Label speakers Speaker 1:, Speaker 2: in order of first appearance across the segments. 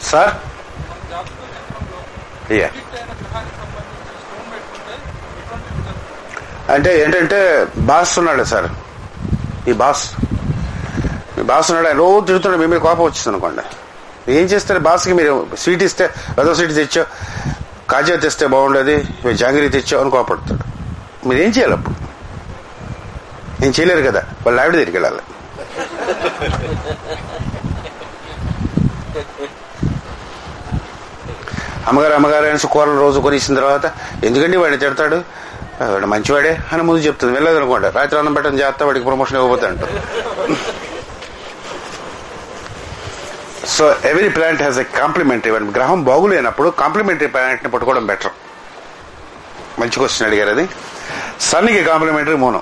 Speaker 1: Sir
Speaker 2: జాతక చక్రంలో
Speaker 1: yeah
Speaker 2: predict అయిన గ్రహానికి సంబంధించిన స్టోన్ పెట్టుకుంటే ఎటువంటి రిజల్ట్
Speaker 1: అంటే ఏంటంటే బాస్ ఉన్నాడు సార్ ఈ బాస్ మీ బాస్ ఉన్నాడు ఆయన రోజు తిడుతున్నాడు మీ మీద కోపం వచ్చింది అనుకోండి ఏం చేస్తారు బాస్కి మీరు స్వీట్ ఇస్తే అదో స్వీట్ తెచ్చో కాజా తెస్తే బాగుండేది మీరు జాంగిరీ తెచ్చావు అని కోపడతాడు మీరు ఏం చేయాలి అప్పుడు ఏం చేయలేరు కదా వాళ్ళ ఆవిడ దగ్గరికి వెళ్ళాలి అమ్మగారు అమ్మగారు అనేసి కూరలు రోజు కొనిసిన తర్వాత ఎందుకండి వాడిని తిడతాడు "ఆ, వాడు మంచివాడే అని ముందు చెప్తుంది వెళ్ళదు అనుకోండి రాత్రి అన్నం పెట్టడం చేస్తా వాడికి ప్రమోషన్ ఇవ్వబోతే అంటారు so every plant has a complementary one గ్రహం బాగులేనప్పుడు కాంప్లిమెంటరీ ప్లానెట్ ని పట్టుకోవడం బెటర్ మంచి క్వశ్చన్ అడిగారు అది సన్కి కాంప్లిమెంటరీ మూనం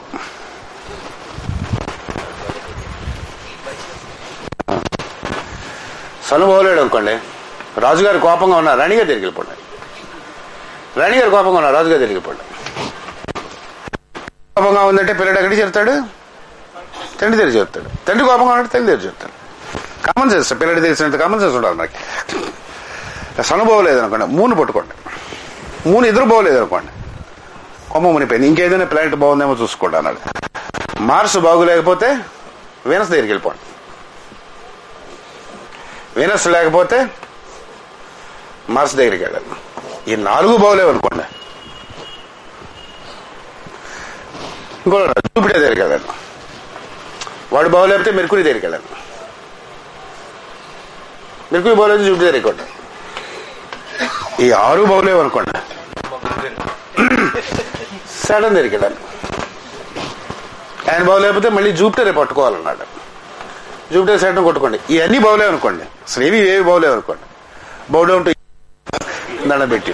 Speaker 1: సన్ బాగోలేడు అనుకోండి రాజుగారు కోపంగా ఉన్నారు రాణిగారు దగ్గరికి వెళ్ళిపోండి రాణిగారు కోపంగా ఉన్నారు రాజుగారు దగ్గరికి వెళ్ళిపోండి కోపంగా ఉందంటే పిల్లడు ఎక్కడికి చెప్తాడు తండ్రి దగ్గర చెప్తాడు తండ్రి కోపంగా ఉన్నాడు తల్లి దగ్గర చెప్తాడు కామన్ సెన్స్ పిల్లడి తెలిసినంత కామన్ సెన్స్ ఉండాలి మనకి సన్న బాగోలేదు అనుకోండి మూను పట్టుకోండి మూను ఎదురు బాగోలేదు అనుకోండి కొమ్మ మునిపోయింది ఇంకేదైనా ప్లానెట్ బాగుందేమో చూసుకోండి అన్నాడు మార్స్ బాగోలేకపోతే వీనస్ దగ్గరికి వెళ్ళిపోండి వీనస్ లేకపోతే మార్స్ దగ్గరికి వెళ్ళాలి ఈ నాలుగు బాగోలేవు అనుకోండి ఇంకో జూపిటర్ దగ్గరికి వెళ్ళాను వాడు బాగోలేకపోతే మెర్కురీ దగ్గరికి వెళ్ళాను మెర్కురీ బాగోలేదు జూపిటర్ దగ్గరికి వెళ్ళాను ఈ ఆరు బాగోలేవు అనుకోండి సడన్ దగ్గరికి వెళ్ళాను ఆయన బాగోలేకపోతే మళ్ళీ జూపిటరే పట్టుకోవాలన్నాడు జూపిటర్ సైడ్ కొట్టుకోండి ఇవన్నీ బాగోలేవు అనుకోండి అసలు ఏవి ఏవి బాగోలేవు అనుకోండి బౌడౌన్ టు దండం పెట్టి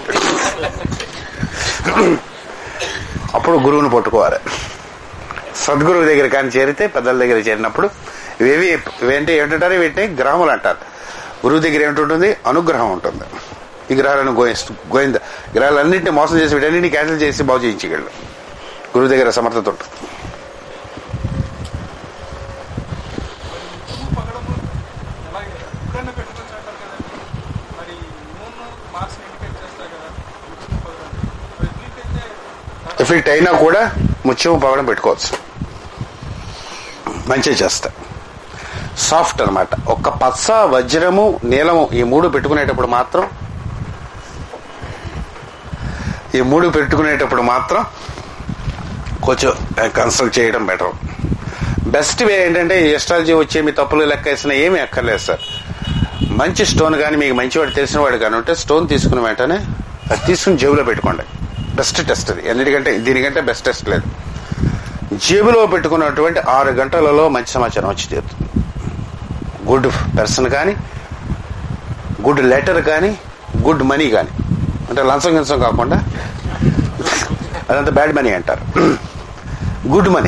Speaker 1: అప్పుడు గురువుని పట్టుకోవాలి సద్గురువు దగ్గర కానీ చేరితే పెద్దల దగ్గర చేరినప్పుడు ఇవేవి ఇవేంటి ఏమిటంటారు వీటిని గ్రహములు అంటారు గురువు దగ్గర ఏమిటి అనుగ్రహం ఉంటుంది ఈ గ్రహాలను గోయిస్తూ గోయింద గ్రహాలన్నింటినీ మోసం చేసి వీటన్నింటినీ క్యాన్సిల్ చేసి బాగు చేయించగలడు గురువు దగ్గర సమర్థత ఉంటుంది
Speaker 2: ఉరుము పగడము అలాగే ఎప్పుడైనా పెట్టుకోవచ్చు అంటారు కదండి మరి మూన్ మార్క్స్ ఇండికేట్ చేస్తాయి కదా ఉరుము పగడం మరి వీటికైతే
Speaker 1: ఎఫెక్ట్ అయినా కూడా ముత్యం పగడం పెట్టుకోవచ్చు మంచిగా చేస్తా సాఫ్ట్ అన్నమాట ఒక్క పచ్చ వజ్రము నీలము ఈ మూడు పెట్టుకునేటప్పుడు మాత్రం ఈ మూడు పెట్టుకునేటప్పుడు మాత్రం కొంచెం కన్సల్ట్ చేయడం బెటర్ బెస్ట్ వే ఏంటంటే ఎస్ట్రాలజీ వచ్చే మీ తప్పులు లెక్క వేసినా ఏమీ అక్కర్లేదు సార్ మంచి స్టోన్ కానీ మీకు మంచివాడు తెలిసిన వాడు కానీ ఉంటే స్టోన్ తీసుకున్న వెంటనే అది తీసుకుని జేబులో పెట్టుకోండి బెస్ట్ టెస్ట్ అది ఎన్నిటికంటే దీనికంటే బెస్ట్ టెస్ట్ లేదు జేబులో పెట్టుకున్నటువంటి ఆరు గంటలలో మంచి సమాచారం వచ్చి తీరుతుంది గుడ్ పర్సన్ కానీ గుడ్ లెటర్ కానీ గుడ్ మనీ కానీ అంటే లంచం గించం కాకుండా అదంతా బ్యాడ్ మనీ అంటారు good money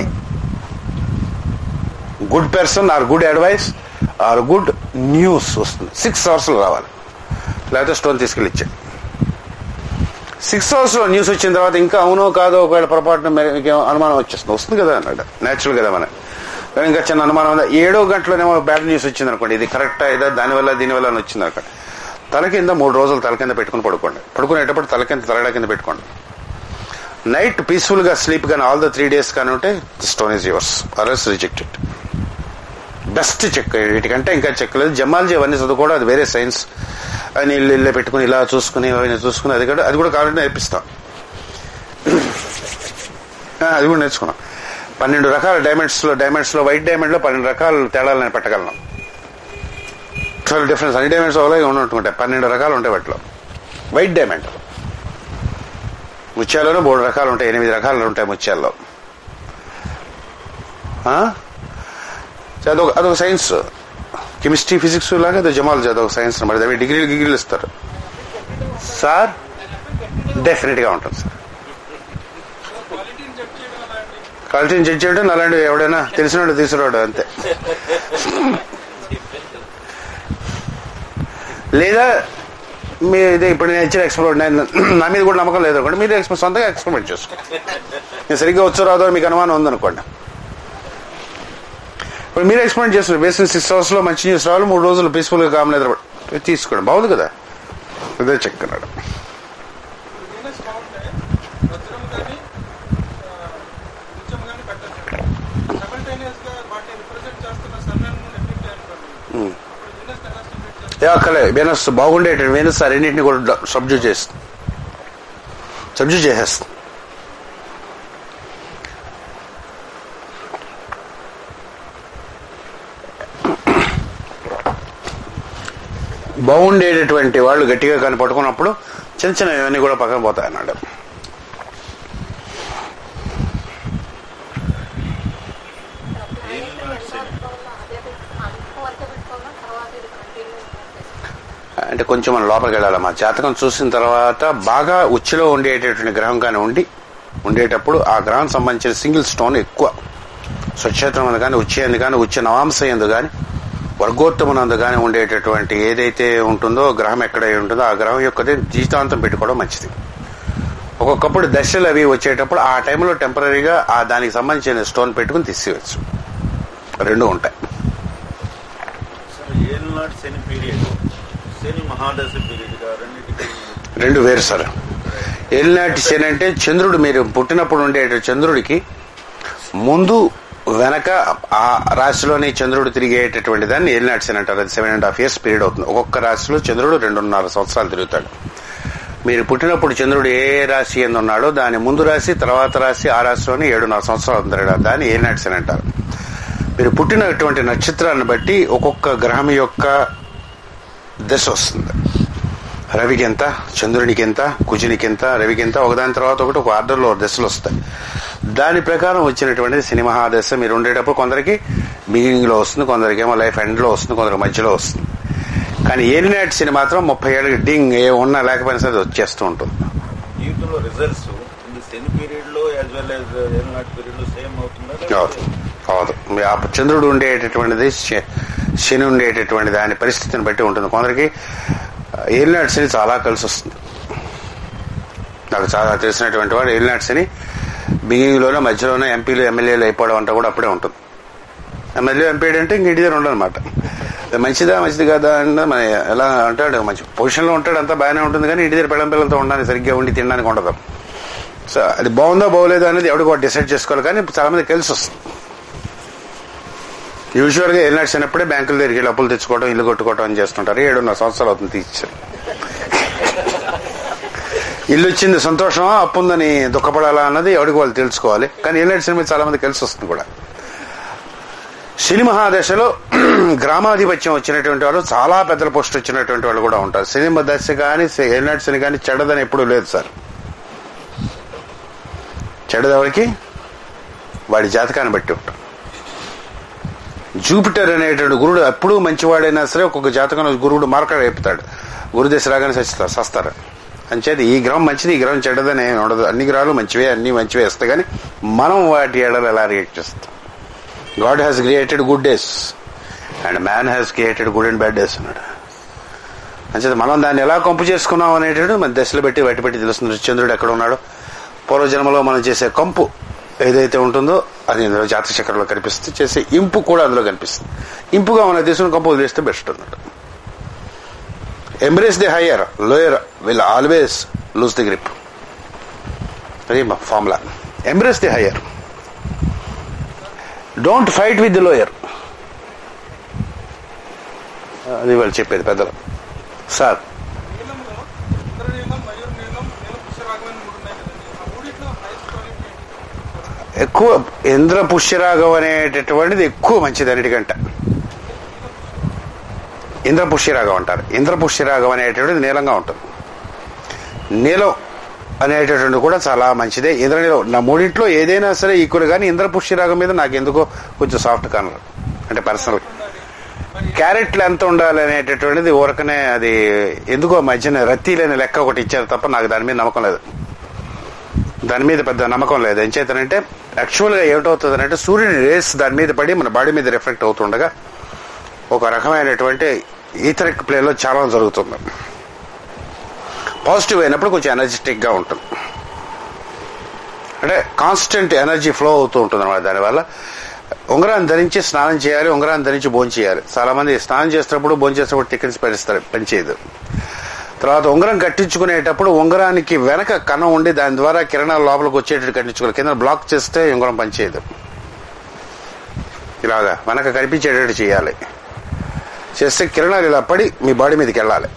Speaker 1: good person or good advice or good news వస్తుంది సిక్స్ అవర్స్ లో రావాలి లేకపోతే స్టోన్ తీసుకెళ్ళి ఇచ్చాడు సిక్స్ అవర్స్ లో న్యూస్ వచ్చిన తర్వాత ఇంకా అవునో కాదో ఒకవేళ పొరపాటున మరి మీకు ఏమో అనుమానం వచ్చేస్తుంది వస్తుంది కదా అన్నాడు నేచురల్ కదా మన కానీ ఇంకా చిన్న అనుమానం ఉందా ఏడో గంటలోనేమో బ్యాడ్ న్యూస్ వచ్చింది అనుకోండి ఇది కరెక్ట్ ఏదో దానివల్ల దీనివల్ల అని వచ్చింది అనుకోండి తల కింద మూడు రోజులు తల కింద పెట్టుకుని పడుకోండి పడుకునేటప్పుడు తల కింద తలగడ కింద పెట్టుకోండి నైట్ పీస్ఫుల్ గా స్లీప్ కానీ ఆల్ ద త్రీ డేస్ కానీ ఉంటే stone is yours are rejected best check వీటికంటే ఇంకా చెక్ లేదు జమాలజీ అవన్నీ చదువుకోవడం అది వేరే సైన్స్ అని ఇల్లు ఇల్లే పెట్టుకుని ఇలా చూసుకుని అవన్నీ చూసుకుని అది కూడా అది కూడా కావాలంటే నేర్పిస్తాం ఆ, అది కూడా నేర్చుకున్నాం పన్నెండు రకాల డైమండ్స్ లో డైమండ్స్ లో వైట్ డైమండ్ లో పన్నెండు రకాల తేడాలు నేను పెట్టగలను చాలా డిఫరెన్స్ అన్ని డైమండ్స్ అలాగే ఉంటుంటాయి పన్నెండు రకాలు ఉంటాయి వాటిలో వైట్ డైమండ్ ముత్యాల్లోనే మూడు రకాలు ఉంటాయి ఎనిమిది రకాలు ఉంటాయి ముత్యాల్లో ఆ? సో అదొక అదొక సైన్స్ కెమిస్ట్రీ ఫిజిక్స్ లాగా అది జమాలజీ అదొక సైన్స్ మరి అవి డిగ్రీలు డిగ్రీలు ఇస్తారు సార్ డెఫినెట్ గా ఉంటుంది సార్
Speaker 2: క్వాలిటీని చెక్ చేయడం ఎలా అండి
Speaker 1: క్వాలిటీని జడ్జ్ చేయడం అలాంటి ఎవడైనా తెలిసినోడు తీసుకురాడు అంతే లేదా మీ ఇదే ఇప్పుడు నేను ఇచ్చిన ఎక్స్పెరిమెంట్ నేను- నా మీద కూడా నమ్మకం లేదు అనుకోండి మీరు ఎక్స్పె- సొంతంగా ఎక్స్పెరిమెంట్ చేసుకోండి నేను సరిగ్గా వచ్చో రాదో అని మీకు అనుమానం ఉందనుకోండి ఇప్పుడు మీరు ఎక్స్పెరిమెంట్ చేస్తున్నారు బేసిక్ సిక్స్ అవర్స్ లో మంచి న్యూస్ రావాలి మూడు రోజులు పీస్ఫుల్ గా కామ్ నిద్ర తీసుకోండి బాగుంది కదా ఇదే చెక్కన్నాడు
Speaker 2: వీనస్ బాగుంటే వజ్రం కానీ నిత్యం కానీ పెట్టచ్చు సైమల్టేనియస్ గా వాటిని రిప్రజెంట్ చేస్తున్న సన్ అండ్ మూన్ ఎఫెక్ట్ అనుకోండి అప్పుడు వీనస్ ఎలా స్టిమేట్ చేస్తారు
Speaker 1: ఏ అక్కలే వెనస్ బాగుండేట వెనస్ ఆ రెండింటిని కూడా సబ్జూ చేస్తుంది సబ్జూ చేసేస్తుంది బాగుండేటటువంటి వాళ్ళు గట్టిగా కానీ పట్టుకున్నప్పుడు చిన్న చిన్న ఇవన్నీ కూడా పక్కన పోతాయి అన్నాడు అంటే కొంచెం మనం లోపలికి వెళ్ళాలి మా జాతకం చూసిన తర్వాత బాగా ఉచ్చులో ఉండేటటువంటి గ్రహం కానీ ఉండి ఉండేటప్పుడు ఆ గ్రహం సంబంధించిన సింగిల్ స్టోన్ ఎక్కువ స్వచ్ఛేత్రం అందు కానీ ఉచ్చి అందు కానీ ఉచ్చ నవాంశ ఎందు కానీ వర్గోత్తమనందు కానీ ఉండేటటువంటి ఏదైతే ఉంటుందో గ్రహం ఎక్కడ ఉంటుందో ఆ గ్రహం యొక్కది జీవితాంతం పెట్టుకోవడం మంచిది ఒక్కొక్కప్పుడు దశలు అవి వచ్చేటప్పుడు ఆ టైంలో టెంపరీగా ఆ దానికి సంబంధించిన స్టోన్ పెట్టుకుని తీసేయచ్చు రెండు ఉంటాయి
Speaker 3: సార్ ఏళ్ళనాటి శని పీరియడ్ శని మహాదశ పీరియడ్ గా రెండింటికి
Speaker 1: రెండు వేరు సార్ ఏలినాటి శని అంటే చంద్రుడు మీరు పుట్టినప్పుడు ఉండే చంద్రుడికి ముందు వెనక ఆ రాశిలోని చంద్రుడు తిరిగేటటువంటి దాన్ని ఏలినాటి శని అంటారు అది seven and half years period అవుతుంది ఒక్కొక్క రాశిలో చంద్రుడు రెండున్నర సంవత్సరాలు తిరుగుతాడు మీరు పుట్టినప్పుడు చంద్రుడు ఏ రాశి ఎందు ఉన్నాడో దాని ముందు రాశి తర్వాత రాశి ఆ రాశిలోని ఏడున్నర సంవత్సరాలు తిరగడం దాన్ని ఏలినాటి శని అంటారు మీరు పుట్టినటువంటి నక్షత్రాన్ని బట్టి ఒక్కొక్క గ్రహం యొక్క దశ వస్తుంది రవికి ఎంత చంద్రునికి ఎంత కుజునికి ఎంత రవికి ఎంత ఒకదాని తర్వాత ఒకటి ఒక ఆర్డర్లో దశలు వస్తాయి దాని ప్రకారం వచ్చినటువంటి సినీ మహాదశ మీరు ఉండేటప్పుడు కొందరికి బిగినింగ్ లో వస్తుంది కొందరికి ఏమో లైఫ్ ఎండ్ లో వస్తుంది కొందరికి మధ్యలో వస్తుంది కానీ ఏలినాటి సిని మాత్రం ముప్పై ఏళ్ళకి డింగ్ ఏ ఉన్నా లేకపోయినా సరే అది వచ్చేస్తూ ఉంటుంది
Speaker 3: జీవితంలో రిజల్ట్స్ ఇది శని పీరియడ్ లో యాజ్ వెల్ యాజ్ ఏళ్ళనాటి పీరియడ్ లో సేమ్ అవుతుందా
Speaker 1: అవదు అవదు మీ ఆ చంద్రుడు ఉండేటటువంటిది శ- శని ఉండేటటువంటి దాని పరిస్థితిని బట్టి ఉంటుంది కొందరికి ఏలినాటి శని చాలా కలిసి వస్తుంది నాకు చాలా తెలిసినటువంటి వాడు ఏలినాటి శని బిగినింగ్ లోనే మధ్యలోనే ఎంపీలు ఎమ్మెల్యేలు అయిపోవడం అంతా కూడా అప్పుడే ఉంటుంది ఎమ్మెల్యే ఎంపీ అంటే ఇంక ఇంటి దగ్గర ఉండదు అనమాట మంచిదా మంచిది కదా అంటే మన ఎలా అంటాడు మంచి పొజిషన్లో ఉంటాడు అంతా బాగానే ఉంటుంది కానీ ఇంటి దగ్గర పిల్లం పిల్లలతో ఉండడానికి సరిగ్గా ఉండి తినడానికి ఉండదు సో అది బాగుందా బాగోలేదా అనేది ఎవరికి ఒకటి డిసైడ్ చేసుకోవాలి కానీ చాలా మంది కలిసి వస్తుంది యూజువల్ గా ఏలినాడు చిన్నప్పుడే బ్యాంకుల దగ్గరికి వెళ్ళి అప్పులు తెచ్చుకోవడం ఇల్లు కొట్టుకోవడం అని చేస్తుంటారు ఏడున్నర సంవత్సరాలు అవుతుంది తీర్చారు ఇల్లు వచ్చింది సంతోషమా అప్పు ఉందని దుఃఖపడాలా అన్నది ఎవరికి వాళ్ళు తెలుసుకోవాలి కానీ ఏలినాడు సినిమా చాలా మంది కలిసి వస్తుంది కూడా శని మహాదశలో గ్రామాధిపత్యం వచ్చినటువంటి వాళ్ళు చాలా పెద్దల పోస్ట్ వచ్చినటువంటి వాళ్ళు కూడా ఉంటారు శని దశ కానీ ఏలినాడు శని కానీ చెడ్డదని ఎప్పుడూ లేదు సార్ చెడ్డదెవరికి వాడి జాతకాన్ని బట్టి ఉంటాం జూపిటర్ అనేటువంటి గురుడు ఎప్పుడూ మంచివాడైనా సరే ఒక్కొక్క జాతకంలో గురువుడు మార్కర్ రేపుతాడు గురుదశ రాగానే సస్తారు సస్తారు అంచేది ఈ గ్రహం మంచిది ఈ గ్రహం చెడ్డదని ఏమీ ఉండదు అన్ని గ్రహాలు మంచివే అన్ని మంచివే వస్తాయి కానీ మనం వాటి ఎడలు ఎలా రియాక్ట్ చేస్తాం god has created good days and man has created good and bad days అన్నాడు అంచేది మనం దాన్ని ఎలా కంపు చేసుకున్నాం అనేటప్పుడు మన దశలు పెట్టి బయట పెట్టి తెలుస్తుంది చంద్రుడు ఎక్కడ ఉన్నాడు పూర్వజన్మలో మనం చేసే కంపు ఏదైతే ఉంటుందో అది ఇందులో జాతక చక్రంలో కనిపిస్తుంది చేసే ఇంపు కూడా అందులో కనిపిస్తుంది ఇంపుగా మన తీసుకుని కంపు వదిలేస్తే బెస్ట్ అన్నట్టు embrace the higher lower will always lose the grip అది మా formula embrace the higher don't fight with the lower అది వాళ్ళు చెప్పేది పెద్దలు సార్
Speaker 2: నీలంలో ఇంద్రనీలం మయూర్ నీలం నీలం పుష్యరాగమని మూడు ఉన్నాయి కదండి ఆ మూడిట్లో హైయెస్ట్ క్వాలిటీ
Speaker 1: ఎక్కువ ఇంద్ర పుష్యరాగం అనేటటువంటిది ఎక్కువ మంచిది అన్నిటికంటే ఇంద్ర పుష్యరాగం అంటారు ఇంద్ర పుష్యరాగం అనేటటువంటిది నీలంగా ఉంటుంది నీలం అనేటటువంటి కూడా చాలా మంచిదే ఇంద్రనీలం నా మూడింట్లో ఏదైనా సరే ఈక్వల్ కానీ ఇంద్ర పుష్యరాగం మీద నాకు ఎందుకో కొంచెం సాఫ్ట్ కార్నర్ అంటే పర్సనల్ క్యారెట్లు ఎంత ఉండాలి అనేటటువంటిది ఊరకనే అది ఎందుకో మధ్యన రద్దీ లేని లెక్క ఒకటి ఇచ్చారు తప్ప నాకు దాని మీద నమ్మకం లేదు దాని మీద పెద్ద నమ్మకం లేదు ఏం చేతనంటే యాక్చువల్గా ఏమిటవుతుంది అంటే సూర్యుని రేస్ దాని మీద పడి మన బాడీ మీద రిఫ్లెక్ట్ అవుతుండగా ఒక రకమైనటువంటి ఈథరిక్ ప్లేలో చాలా జరుగుతుంది పాజిటివ్ అయినప్పుడు కొంచెం ఎనర్జెటిక్ గా ఉంటుంది అంటే కాన్స్టెంట్ ఎనర్జీ ఫ్లో అవుతూ ఉంటుంది అనమాట దానివల్ల ఉంగరాన్ని ధరించి స్నానం చేయాలి ఉంగరాన్ని ధరించి భోజనం చేయాలి చాలా మంది స్నానం చేసేటప్పుడు భోజనం చేసేటప్పుడు టికెట్స్ పెరిస్తారు పనిచేయదు తర్వాత ఉంగరం కట్టించుకునేటప్పుడు ఉంగరానికి వెనక కన్నం ఉండి దాని ద్వారా కిరణాలు లోపలికి వచ్చేటట్టు కట్టించుకోవాలి కింద బ్లాక్ చేస్తే ఉంగరం పనిచేయదు ఇలాగా వెనక కనిపించేటట్టు చేయాలి చేస్తే కిరణాలు ఇలా పడి మీ బాడీ మీదకి వెళ్ళాలి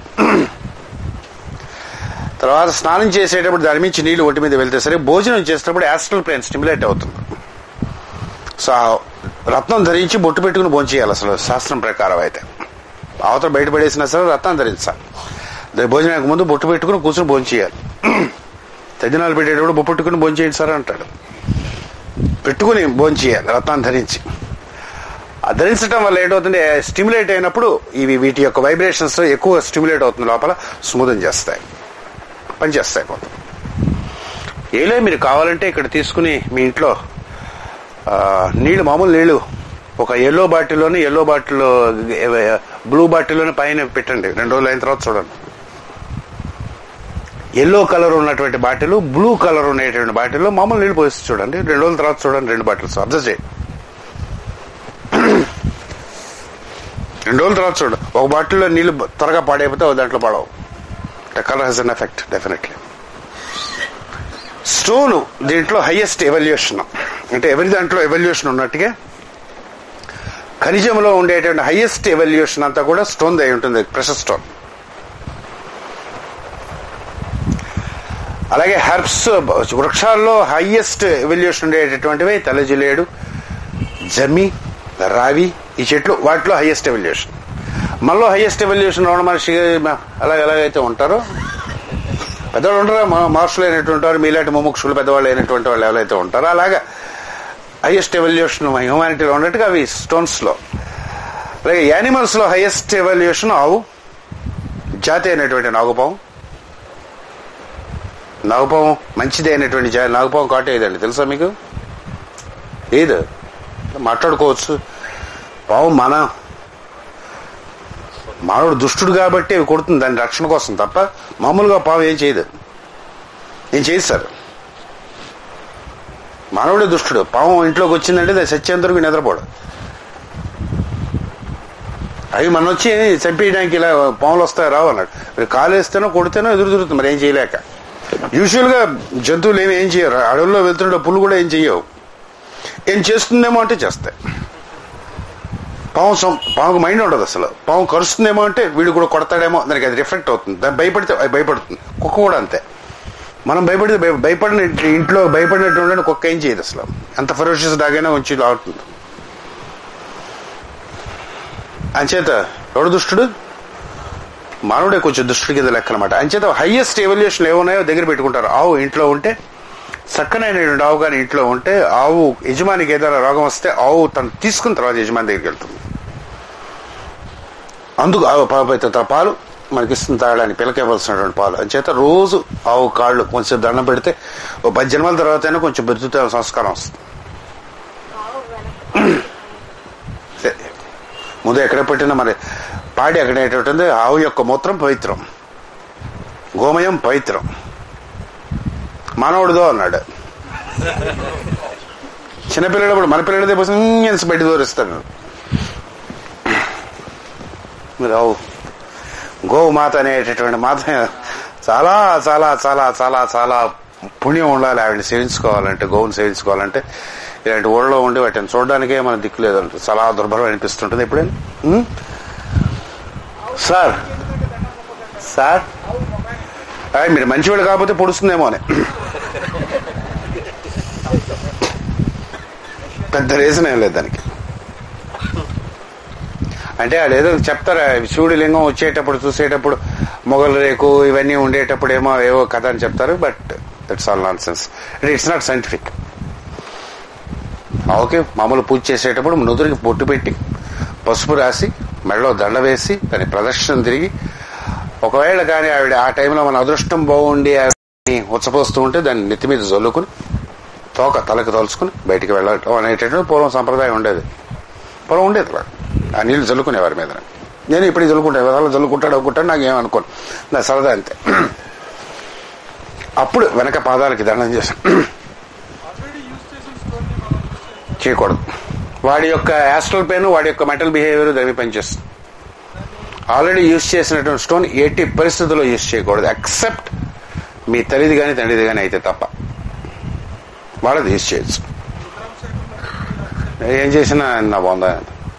Speaker 1: తర్వాత స్నానం చేసేటప్పుడు దాని మించి నీళ్లు ఒంటి మీద వెళ్తే సరే భోజనం చేసేటప్పుడు యాస్ట్రల్ ప్లేన్ స్టిమ్యులేట్ అవుతుంది సో ఆ రత్నం ధరించి బొట్టు పెట్టుకుని భోజనం చేయాలి అసలు శాస్త్రం ప్రకారం అయితే అవతల బయటపడేసినా సరే రత్నం ధరించాలి దాని భోజనానికి ముందు బొట్టు పెట్టుకుని కూర్చొని భోజనం చేయాలి తదినాలు పెట్టేటప్పుడు బొట్టు పెట్టుకుని భోజనం చేయండి సార్ అంటాడు పెట్టుకుని భోజనం చేయాలి రత్నాన్ని ధరించి ఆ ధరించడం వల్ల ఏంటవుతుంది స్టిమ్యులేట్ అయినప్పుడు ఇవి వీటి యొక్క వైబ్రేషన్స్ ఎక్కువ స్టిమ్యులేట్ అవుతుంది లోపల స్మూదన్ చేస్తాయి పనిచేస్తాయి కొంత ఏలే మీరు కావాలంటే ఇక్కడ తీసుకుని మీ ఇంట్లో ఆ, నీళ్లు మామూలు నీళ్లు ఒక ఎల్లో బాటిల్లోని ఎల్లో బాటిల్లో బ్లూ బాటిల్లోని పైన పెట్టండి రెండు రోజులు అయిన తర్వాత చూడండి ఎల్లో కలర్ ఉన్నటువంటి బాటిల్ బ్లూ కలర్ ఉండేటువంటి బాటిల్లో మామూలు నీళ్లు పోసి చూడండి రెండు రోజుల తర్వాత చూడండి రెండు బాటిల్స్ అబ్జర్వ్ చేయండి రెండు రోజుల తర్వాత చూడండి ఒక బాటిల్లో నీళ్లు త్వరగా పాడైపోతే ఒక దాంట్లో పడవు colour has an effect definitely stone దీంట్లో హైయెస్ట్ ఎవల్యూషన్ అంటే ఎవరి దాంట్లో ఎవల్యూషన్ ఉన్నట్టుగా ఖనిజంలో ఉండేటువంటి హైయెస్ట్ ఎవల్యూషన్ అంతా కూడా స్టోన్ దై ఉంటుంది ప్రెషర్ స్టోన్ అలాగే హెర్బ్స్ వృక్షాల్లో హైయెస్ట్ ఎవల్యూషన్ ఉండేటటువంటివి తలజిలేడు జమ్మి రావి ఈ చెట్లు వాటిలో హైయెస్ట్ ఎవల్యూషన్ మనలో హైయెస్ట్ ఎవల్యూషన్ రమణ మహర్షి అలాగ ఎలాగైతే ఉంటారో పెద్దవాళ్ళు ఉంటారా మా మహర్షులు అయినటువంటి వారు మీలాంటి ముముక్షులు పెద్దవాళ్ళు అయినటువంటి వాళ్ళు ఎవరైతే ఉంటారో అలాగా హైయెస్ట్ ఎవల్యూషన్ హ్యూమానిటీలో ఉన్నట్టుగా అవి స్టోన్స్ లో అలాగే యానిమల్స్ లో హైయెస్ట్ ఎవల్యూషన్ ఆవు జాతి అయినటువంటి నాగుపాము నాగుపాము మంచిది అయినటువంటి జా నాగుపాము కాటు ఏదండి తెలుసా మీకు ఏది మాట్లాడుకోవచ్చు పాము మన మానవుడు దుష్టుడు కాబట్టి అవి కొడుతుంది దాని రక్షణ కోసం తప్ప మామూలుగా పాము ఏం చేయదు ఏం చేయదు సార్ మానవుడే దుష్టుడు పాము ఇంట్లోకి వచ్చిందంటే దాన్ని సత్యంతరకు నిద్రపోడు అవి మన వచ్చి చంపేయడానికి ఇలా పాములు వస్తాయి రావు అన్నాడు మరి కాలు వేస్తేనో కొడితేనో ఎదురు తిరుగుతుంది మరి ఏం చేయలేక యూజువల్ గా జంతువులు ఏమి ఏం చేయరు అడవుల్లో వెళ్తుంటే పుల్లు కూడా ఏం చెయ్యవు ఏం చేస్తుందేమో అంటే చేస్తాయి పాము సం- పాముకు మైండ్ ఉండదు అసలు పాము కరుస్తుందేమో అంటే వీడు కూడా కొడతాడేమో దానికి అది రిఫ్లెక్ట్ అవుతుంది దాన్ని భయపడితే అది భయపడుతుంది కుక్క కూడా అంతే మనం భయపడితే భయ- భయపడిన ఇంట్లో భయపడినటువంటి కుక్క ఏం చేయదు అసలు ఎంత ఫెరోషియస్ డాగైనా ఉంచి లాగుతుంది అంచేత ఎవడు దుష్టుడు మానవుడే కొంచెం దుష్టుడి కింద లెక్క అనమాట అంచేత హైయెస్ట్ ఎవల్యూషన్ ఏమున్నాయో దగ్గర పెట్టుకుంటారు ఆవు ఇంట్లో ఉంటే చక్కనైనటువంటి ఆవు కానీ ఇంట్లో ఉంటే ఆవు యజమానికి ఏదైనా రోగం వస్తే ఆవు తను తీసుకున్న తర్వాత యజమాని దగ్గరికి వెళ్తుంది అందుకు ఆవు పాపైతే పాలు మనకి ఇస్తుంది తాగడానికి పిల్లకి ఇవ్వాల్సినటువంటి పాలు అంచేత రోజు ఆవు కాళ్ళు కొంచెం దండం పెడితే ఓ పది జన్మల తర్వాత కొంచెం బతుకుతే సంస్కారం వస్తుంది సరే. ముందు ఎక్కడ పెట్టినా మరి పాడి ఎక్కడేటట్టుంది ఆవు యొక్క మూత్రం పవిత్రం గోమయం పవిత్రం మానవుడిదో అన్నాడు చిన్నపిల్లడు మన పిల్లడితే పోసి ఇంజన్స్ బయట దూరిస్తాడు మీరు ఆవు గోవు మాత అనేటటువంటి మాత చాలా చాలా చాలా చాలా చాలా పుణ్యం ఉండాలి ఆవిడని సేవించుకోవాలంటే గోవుని సేవించుకోవాలంటే ఇలాంటి ఊళ్ళో ఉండి వాటిని చూడడానికే మన దిక్కు లేదంట చాలా దుర్భరం అనిపిస్తుంటుంది ఎప్పుడైనా ఉం? సార్ సార్ అయ్ మీరు మంచివాళ్ళు కాకపోతే పొడుస్తుందేమో అని పెద్ద రీజన్ ఏం లేదు దానికి అంటే వాళ్ళు ఏదో చెప్తారు శివుడి లింగం వచ్చేటప్పుడు చూసేటప్పుడు మొగల రేకు ఇవన్నీ ఉండేటప్పుడు ఏమో ఏవో కథ అని చెప్తారు but that's all nonsense it's not scientific okay మామూలు పూజ చేసేటప్పుడు నుదురికి బొట్టు పెట్టి పసుపు రాసి మెడలో దండ వేసి దాని ప్రదర్శన తిరిగి ఒకవేళ కానీ ఆవిడ ఆ టైంలో మన అదృష్టం బాగుండి ఆవిడని ఉచ్చపోస్తూ ఉంటే దాన్ని నెత్తి మీద జల్లుకుని తోక తలకి తలుచుకుని బయటికి వెళ్ళటం అనేటటువంటి పూర్వం సంప్రదాయం ఉండేది పూర్వం ఉండేది అలా ఆ నీళ్లు చల్లుకునేవారి మీద నేను ఇప్పుడు చల్లుకుంటాను అలా చల్లుకుంటాడు అనుకుంటాను నాకు ఏమనుకోను నా సరదా అంతే అప్పుడు వెనక పాదాలకి దండం చేశాను
Speaker 2: ఆల్రెడీ యూజ్ చేసిన స్టోన్ ని మనం యూజ్ చేయొచ్చు.
Speaker 1: చేయకూడదు వాడి యొక్క యాస్ట్రల్ పెయిన్ వాడి యొక్క మెంటల్ బిహేవియర్ దాని మీద పనిచేస్తుంది ఆల్రెడీ యూజ్ చేసినటువంటి స్టోన్ ఎట్టి పరిస్థితుల్లో యూజ్ చేయకూడదు ఎక్సెప్ట్ మీ తల్లిది కానీ తండ్రిది కానీ అయితే తప్ప వాళ్ళది యూజ్ చేయొచ్చు ఏం చేసినా నా బాగుందా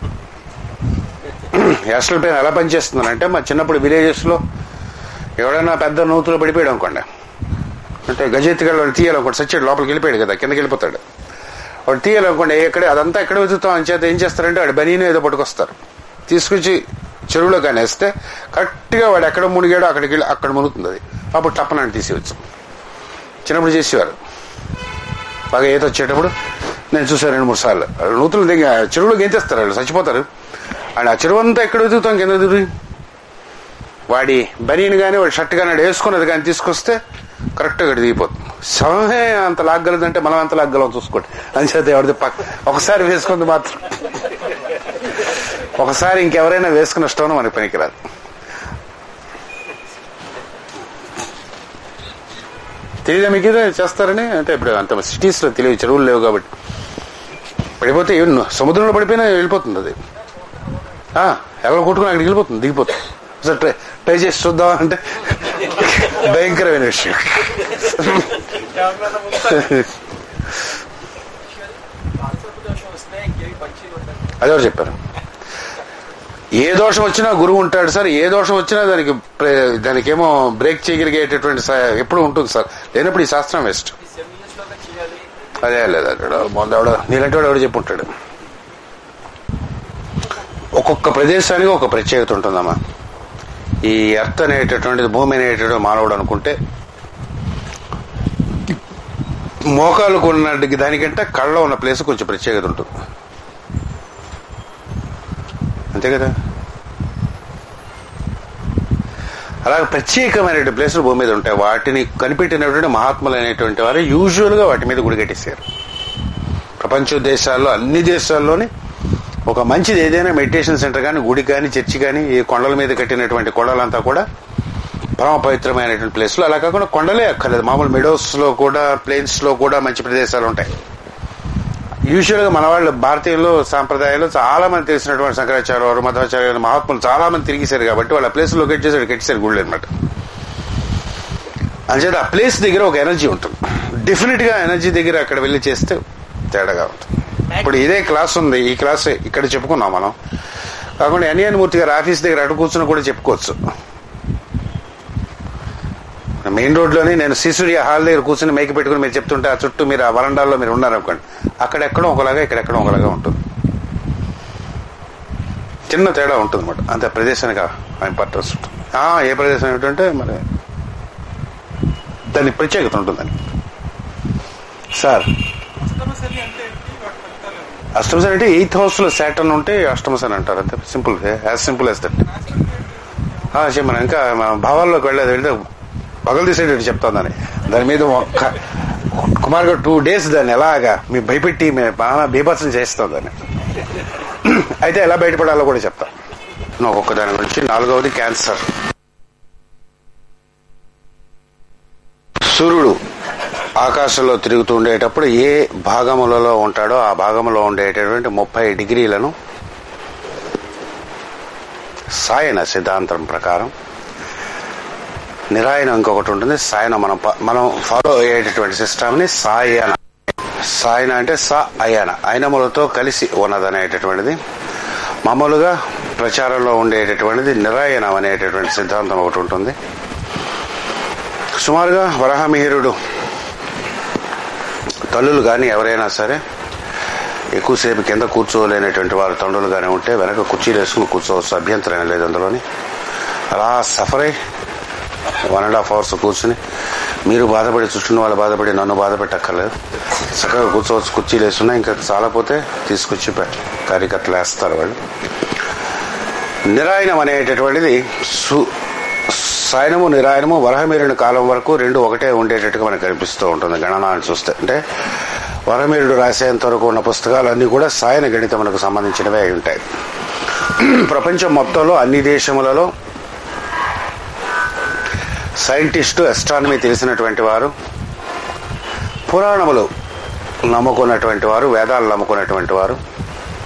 Speaker 1: యాస్ట్రల్ పెయిన్ ఎలా పనిచేస్తుందంటే మా చిన్నప్పుడు విలేజెస్లో ఎవడైనా పెద్ద నూతులో పడిపోయాడు అనుకోండి అంటే గజెత్తిగాడు వాడు తీయాలనుకోండి సచ్చాడు లోపలికి వెళ్ళిపోయాడు కదా కిందకి వెళ్ళిపోతాడు వాడు తీయాలనుకోండి ఎక్కడ అదంతా ఎక్కడ వెతుకుతాం అని చేత ఏం చేస్తారంటే వాడు బనీని ఏదో పట్టుకొస్తారు తీసుకొచ్చి చెరువులో కానీ వేస్తే కరెక్ట్గా వాడు ఎక్కడ మునిగాడో అక్కడికి వెళ్ళి అక్కడ మునుగుతుంది అది అప్పుడు టప్పనని తీసేవచ్చు చిన్నప్పుడు చేసేవారు బాగా ఈత వచ్చేటప్పుడు నేను చూసాను రెండు మూడు సార్లు నూతులు దిగి ఆ చెరువులో గెంతేస్తారు వాళ్ళు చచ్చిపోతారు అండ్ ఆ చెరువు అంతా ఎక్కడ వెతుకుతాం కింద దిగి వాడి బనీని కానీ వాడి షర్ట్ కానీ వాడు వేసుకున్నది కానీ తీసుకొస్తే కరెక్ట్గా ఇక్కడ దిగిపోతుంది సమమే అంత లాగ్గలదంటే మనం ఎంత లాగ్గలం చూసుకోండి అంచేత ఎవరిది పక్క ఒకసారి వేసుకుంది మాత్రం ఒకసారి ఇంకెవరైనా వేసుకున్న స్టోన్ మనకి పనికిరాదు తెలియదా మీకు ఇది చేస్తారని అంటే ఇప్పుడు అంత సిటీస్ లో తెలియదు చెరువులు లేవు కాబట్టి పడిపోతే ఏం సముద్రంలో పడిపోయినా వెళ్ళిపోతుంది అది ఆ, ఎలా కొట్టుకుని అక్కడికి వెళ్ళిపోతుంది దిగిపోతుంది ఒకసారి ట్రై ట్రై చేసి చూద్దాం అంటే భయంకరమైన విషయం అదెవరు చెప్పారు ఏ దోషం వచ్చినా గురువు ఉంటాడు సార్ ఏ దోషం వచ్చినా దానికి ప్రే- దానికేమో బ్రేక్ చేయగలిగేటటువంటి స- ఎప్పుడు ఉంటుంది సార్ లేనప్పుడు ఈ శాస్త్రం వేస్ట్ అదే లేదు అక్కడ మొదలు నీలాంటి వాడు ఎవడు చెప్పుంటాడు ఒక్కొక్క ప్రదేశానికి ఒక ప్రత్యేకత ఉంటుందమ్మా ఈ ఎర్త్ అనేటటువంటిది భూమి అనేటటువంటి మానవుడు అనుకుంటే మోకాలకు ఉన్న దానికంటే కళ్ళ ఉన్న ప్లేస్ కొంచెం ప్రత్యేకత ఉంటుంది అంతే కదా అలాగే ప్రత్యేకమైనటువంటి ప్లేసులు భూమి మీద ఉంటాయి వాటిని కనిపెట్టినటువంటి మహాత్ములు అనేటువంటి వారు యూజువల్ గా వాటి మీద గుడి కట్టేశారు ప్రపంచ దేశాల్లో అన్ని దేశాల్లోని ఒక మంచిది ఏదైనా మెడిటేషన్ సెంటర్ కానీ గుడి కానీ చర్చి కానీ ఈ కొండల మీద కట్టినటువంటి కొండలంతా కూడా పరమ పవిత్రమైనటువంటి ప్లేస్లు అలా కాకుండా కొండలే అక్కర్లేదు మామూలు మెడోస్ లో కూడా ప్లేన్స్ లో కూడా మంచి ప్రదేశాలు ఉంటాయి యూజువల్ గా మన వాళ్ళు భారతీయులు సాంప్రదాయాలు చాలా మంది తెలిసినటువంటి శంకరాచార్య వారు మధ్వాచార్య మహాత్ములు చాలా మంది తిరిగేశారు కాబట్టి వాళ్ళ ప్లేస్ లొకేట్ చేసి కట్టేశారు గుళ్ళు అనమాట అంచేత ఆ ప్లేస్ దగ్గర ఒక ఎనర్జీ ఉంటుంది డెఫినెట్ గా ఎనర్జీ దగ్గర అక్కడ వెళ్ళి చేస్తే తేడాగా ఉంటుంది ఇప్పుడు ఇదే క్లాస్ ఉంది ఈ క్లాస్ ఇక్కడ చెప్పుకున్నాం మనం కాకుండా ఎన్ఎన్ మూర్తి గారు ఆఫీస్ దగ్గర అటు కూర్చుని కూడా చెప్పుకోవచ్చు మెయిన్ రోడ్ లోని నేను శిశుర్య హాల్ దగ్గర కూర్చుని మేకి పెట్టుకుని మీరు చెప్తుంటే ఆ చుట్టూ మీరు ఆ వరండాల్లో మీరు ఉన్నారనుకోండి అక్కడెక్కడో ఒకలాగా ఇక్కడెక్కడో ఒకలాగా ఉంటుంది చిన్న తేడా ఉంటుంది అనమాట అంతే ప్రదేశానికి ఇంపార్టెన్స్ ఉంటుంది ఆ, ఏ ప్రదేశం ఏమిటంటే మరి దాని ప్రత్యేకత ఉంటుందని సార్
Speaker 2: అష్టమ శని అంటే ఏంటి వాటి ఫలితాలు ఏంటి?
Speaker 1: అష్టమ శని అంటే ఎయిత్ హౌస్ లో శాటర్న్ ఉంటే అష్టమ శని అంటారు అంతే simple as simple as that చెప్పను ఇంకా మన భావాల్లోకి వెళ్ళేది వెళ్తే పగలు తీసేటట్టు చెప్తాను దాన్ని దాని మీద ఒక్క కుమార్ గారు టూ డేస్ దాన్ని ఎలాగా మీ భయపెట్టి మేము బాగా బీభత్సం చేస్తాం దాన్ని అయితే ఎలా బయటపడాలో కూడా చెప్తా ఒక్కొక్క దాని గురించి నాలుగవది క్యాన్సర్ సూర్యుడు ఆకాశంలో తిరుగుతూ ఉండేటప్పుడు ఏ భాగములలో ఉంటాడో ఆ భాగంలో ఉండేటటువంటి ముప్పై డిగ్రీలను సాయన సిద్ధాంతం ప్రకారం నిరాయనం ఇంకొకటి ఉంటుంది సాయన మనం ప- మనం ఫాలో అయ్యేటటువంటి సిస్టమ్ని సాయన సాయన అంటే స అయన అయినములతో కలిసి ఉన్నదనేటటువంటిది మామూలుగా ప్రచారంలో ఉండేటటువంటిది నిరాయనం అనేటటువంటి సిద్ధాంతం ఒకటి ఉంటుంది సుమారుగా వరహమిహిరుడు తల్లులు కానీ ఎవరైనా సరే ఎక్కువసేపు కింద కూర్చోలేనటువంటి వారు తండ్రులు కానీ ఉంటే వెనక కుర్చీలు వేసుకుని కూర్చోవచ్చు అభ్యంతరం లేదు అందులోని అలా సఫర్ అయి వన్ అండ్ హాఫ్ అవర్స్ కూర్చుని మీరు బాధపడి చుట్టూ వాళ్ళు బాధపడి నన్ను బాధపెట్టక్కర్లేదు చక్కగా కూర్చోవచ్చు కుర్చీలు వేస్తున్నా ఇంకా చాలపోతే తీసుకొచ్చి పె- కార్యకర్తలు వేస్తారు వాళ్ళు నిరాయనం అనేటటువంటిది సు సాయనము నిరాయనము వరహమీరుని కాలం వరకు రెండు ఒకటే ఉండేటట్టుగా మనకు కనిపిస్తూ ఉంటుంది గణనాన్ని చూస్తే అంటే వరహమీరుడు రాసేంత వరకు ఉన్న పుస్తకాలన్నీ కూడా సాయన గణితములకు సంబంధించినవే అయి ఉంటాయి ప్రపంచం మొత్తంలో అన్ని దేశములలో సైంటిస్టు ఎస్ట్రానమీ తెలిసినటువంటి వారు పురాణములు నమ్ముకున్నటువంటి వారు వేదాలు నమ్ముకున్నటువంటి వారు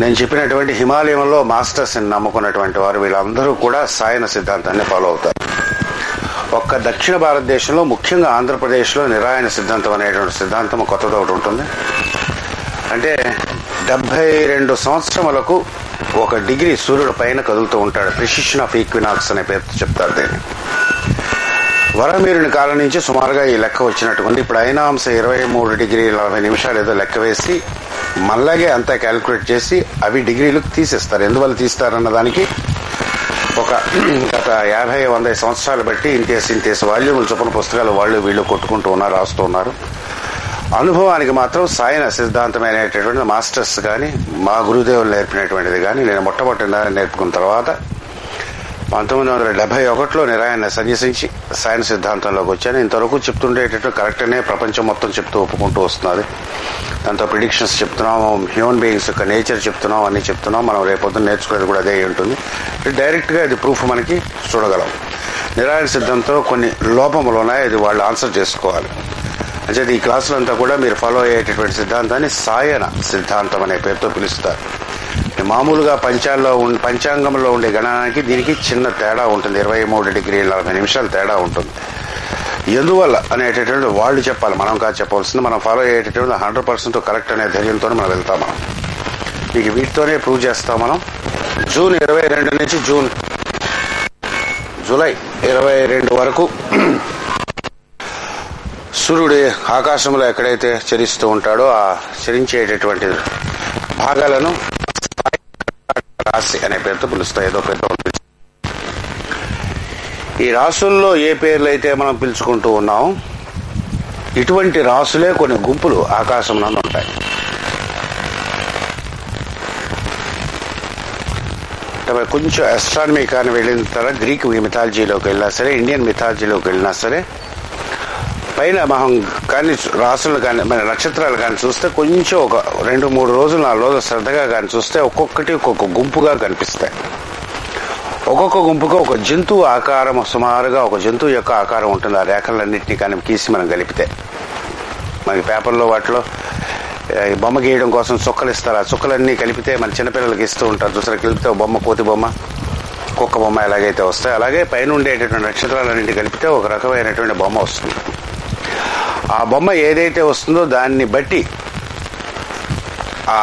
Speaker 1: నేను చెప్పినటువంటి హిమాలయంలో మాస్టర్స్ ని నమ్ముకున్నటువంటి వారు వీళ్ళందరూ కూడా సాయన సిద్ధాంతాన్ని ఫాలో అవుతారు ఒక్క దక్షిణ భారతదేశంలో ముఖ్యంగా ఆంధ్రప్రదేశ్లో నిరాయణ సిద్ధాంతం అనేటువంటి సిద్ధాంతం కొత్తది ఒకటి ఉంటుంది అంటే డెబ్బై రెండు సంవత్సరములకు ఒక డిగ్రీ సూర్యుడు పైన కదులుతూ ఉంటాడు ప్రిసిషన్ ఆఫ్ ఈక్వినాక్స్ అనే పేరుతో చెప్తారు దీన్ని వరమీరుని కాలం నుంచి సుమారుగా ఈ లెక్క వచ్చినటువంటి ఇప్పుడు అయినాంశ ఇరవై మూడు డిగ్రీ నలభై నిమిషాలు ఏదో లెక్క వేసి మళ్ళాగే అంతా క్యాలిక్యులేట్ చేసి అవి డిగ్రీలకు తీసేస్తారు ఎందువల్ల తీస్తారన్న దానికి ఒక గత యాభై వంద సంవత్సరాలు బట్టి ఇంతేసి ఇంతేసి వాల్యూములు చొప్పున పుస్తకాలు వాళ్ళు వీళ్ళు కొట్టుకుంటూ ఉన్నారు రాస్తూ ఉన్నారు అనుభవానికి మాత్రం సాయన సిద్ధాంతమైనటువంటి మాస్టర్స్ కానీ మా గురుదేవులు నేర్పినటువంటిది కానీ నేను మొట్టమొదటి నేర్పుకున్న తర్వాత పంతొమ్మిది వందల డెబ్బై ఒకటిలో నిరాయణ సన్యసించి సైన్స్ సిద్ధాంతంలోకి వచ్చాను ఇంతవరకు చెప్తుండేటట్టు కరెక్ట్నే ప్రపంచం మొత్తం చెప్తూ ఒప్పుకుంటూ వస్తున్నది దాంతో ప్రిడిక్షన్స్ చెప్తున్నాం హ్యూమన్ బీయింగ్స్ యొక్క నేచర్ చెప్తున్నాం అన్ని చెప్తున్నాం మనం రేపొద్దున నేర్చుకునేది కూడా అదే అయి ఉంటుంది డైరెక్ట్గా ఇది ప్రూఫ్ మనకి చూడగలం నిరాయణ సిద్ధాంతంలో కొన్ని లోపములు ఉన్నాయి అది వాళ్ళు ఆన్సర్ చేసుకోవాలి అంటే ఈ క్లాసులు అంతా కూడా మీరు ఫాలో అయ్యేటటువంటి సిద్ధాంతాన్ని సాయన సిద్ధాంతం అనే పేరుతో పిలుస్తారు మామూలుగా పంచాల్లో ఉం- పంచాంగంలో ఉండే గణనానికి దీనికి చిన్న తేడా ఉంటుంది ఇరవై మూడు డిగ్రీ నలభై నిమిషాల తేడా ఉంటుంది ఎందువల్ల అనేటటువంటి వాళ్ళు చెప్పాలి మనం కాదు చెప్పవలసింది మనం ఫాలో అయ్యేటటువంటి హండ్రెడ్ పర్సెంట్ కరెక్ట్ అనే ధైర్యంతో మనం వెళ్తాం మనం మీకు వీటితోనే ప్రూవ్ చేస్తాం మనం జూన్ ఇరవై రెండు నుంచి జూన్ జూలై ఇరవై రెండు వరకు సూర్యుడు ఆకాశంలో ఎక్కడైతే చరిస్తూ ఉంటాడో ఆ చరించేటటువంటి భాగాలను రాశి అనే పేరుతో పిలుస్తాయి ఏదో పేరుతో పిలుస్తాయి. ఈ రాసుల్లో ఏ పేర్లు అయితే మనం పిలుచుకుంటూ ఉన్నాం ఇటువంటి రాసులే కొన్ని గుంపులు ఆకాశం నందు ఉంటాయి అంటే మరి కొంచెం అస్ట్రానమీ కానీ వెళ్ళిన తర్వాత గ్రీక్ మిథాలజీలోకి వెళ్ళినా సరే ఇండియన్ మిథాలజీలోకి వెళ్ళినా సరే పైన మనం కానీ రాసులు కానీ మన నక్షత్రాలు కానీ చూస్తే కొంచెం ఒక రెండు మూడు రోజులు నాలుగు రోజులు శ్రద్ధగా కానీ చూస్తే ఒక్కొక్కటి ఒక్కొక్క గుంపుగా కనిపిస్తాయి ఒక్కొక్క గుంపుకు ఒక జంతువు ఆకారం సుమారుగా ఒక జంతువు యొక్క ఆకారం ఉంటుంది ఆ రేఖలన్నింటినీ కానీ గీసి మనం కలిపితే మనకి పేపర్లో వాటిలో ఆ, ఈ బొమ్మ గీయడం కోసం చుక్కలు ఇస్తారు ఆ చుక్కలన్నీ కలిపితే మన చిన్నపిల్లలకి ఇస్తూ ఉంటారు చూసారా కలిపితే ఒక బొమ్మ కోతి బొమ్మ కుక్క బొమ్మ ఎలాగైతే వస్తాయి అలాగే పైన ఉండేటటువంటి నక్షత్రాలన్నింటి కలిపితే ఒక రకమైనటువంటి బొమ్మ వస్తుంది ఆ బొమ్మ ఏదైతే వస్తుందో దాన్ని బట్టి ఆ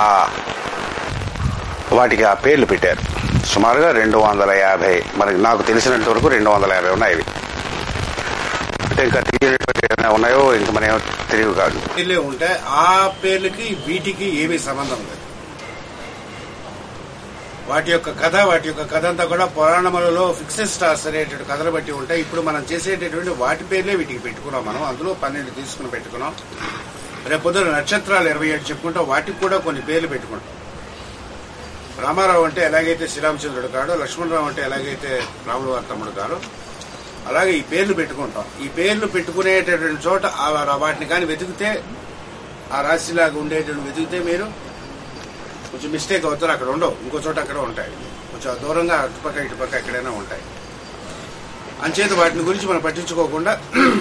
Speaker 1: వాటికి ఆ పేర్లు పెట్టారు సుమారుగా రెండు వందల యాభై మనకి నాకు తెలిసినంత వరకు రెండు వందల యాభై ఉన్నాయి ఇవి అంటే ఇంకా తెలియనటువంటి ఏమైనా ఉన్నాయో ఇంకా మన తెలియదు కాదు
Speaker 4: పేర్లే ఉంటాయి ఆ పేర్లకి వీటికి ఏమీ సంబంధం లేదు వాటి యొక్క కథ వాటి యొక్క కథ అంతా కూడా పురాణములలో ఫిక్సెడ్ స్టార్స్ అనేటువంటి కథలు బట్టి ఉంటాయి ఇప్పుడు మనం చేసేటటువంటి వాటి పేర్లే వీటికి పెట్టుకున్నాం మనం అందులో పన్నెండు తీసుకుని పెట్టుకున్నాం రేపు పొద్దున నక్షత్రాలు ఇరవై ఏడు చెప్పుకుంటాం వాటికి కూడా కొన్ని పేర్లు పెట్టుకుంటాం రామారావు అంటే ఎలాగైతే శ్రీరామచంద్రుడు కాడో లక్ష్మణరావు అంటే ఎలాగైతే రాముడు వారి తమ్ముడు కాడో అలాగే ఈ పేర్లు పెట్టుకుంటాం ఈ పేర్లు పెట్టుకునేటటువంటి చోట ఆ- వాటిని కానీ వెతికితే ఆ రాశిలాగా ఉండేటువంటి వెతికితే మీరు కొంచెం మిస్టేక్ అవుతారు అక్కడ ఉండవు ఇంకో చోట అక్కడ ఉంటాయి కొంచెం దూరంగా అటుపక్క ఇటుపక్క ఎక్కడైనా ఉంటాయి అంచేత వాటిని గురించి మనం పట్టించుకోకుండా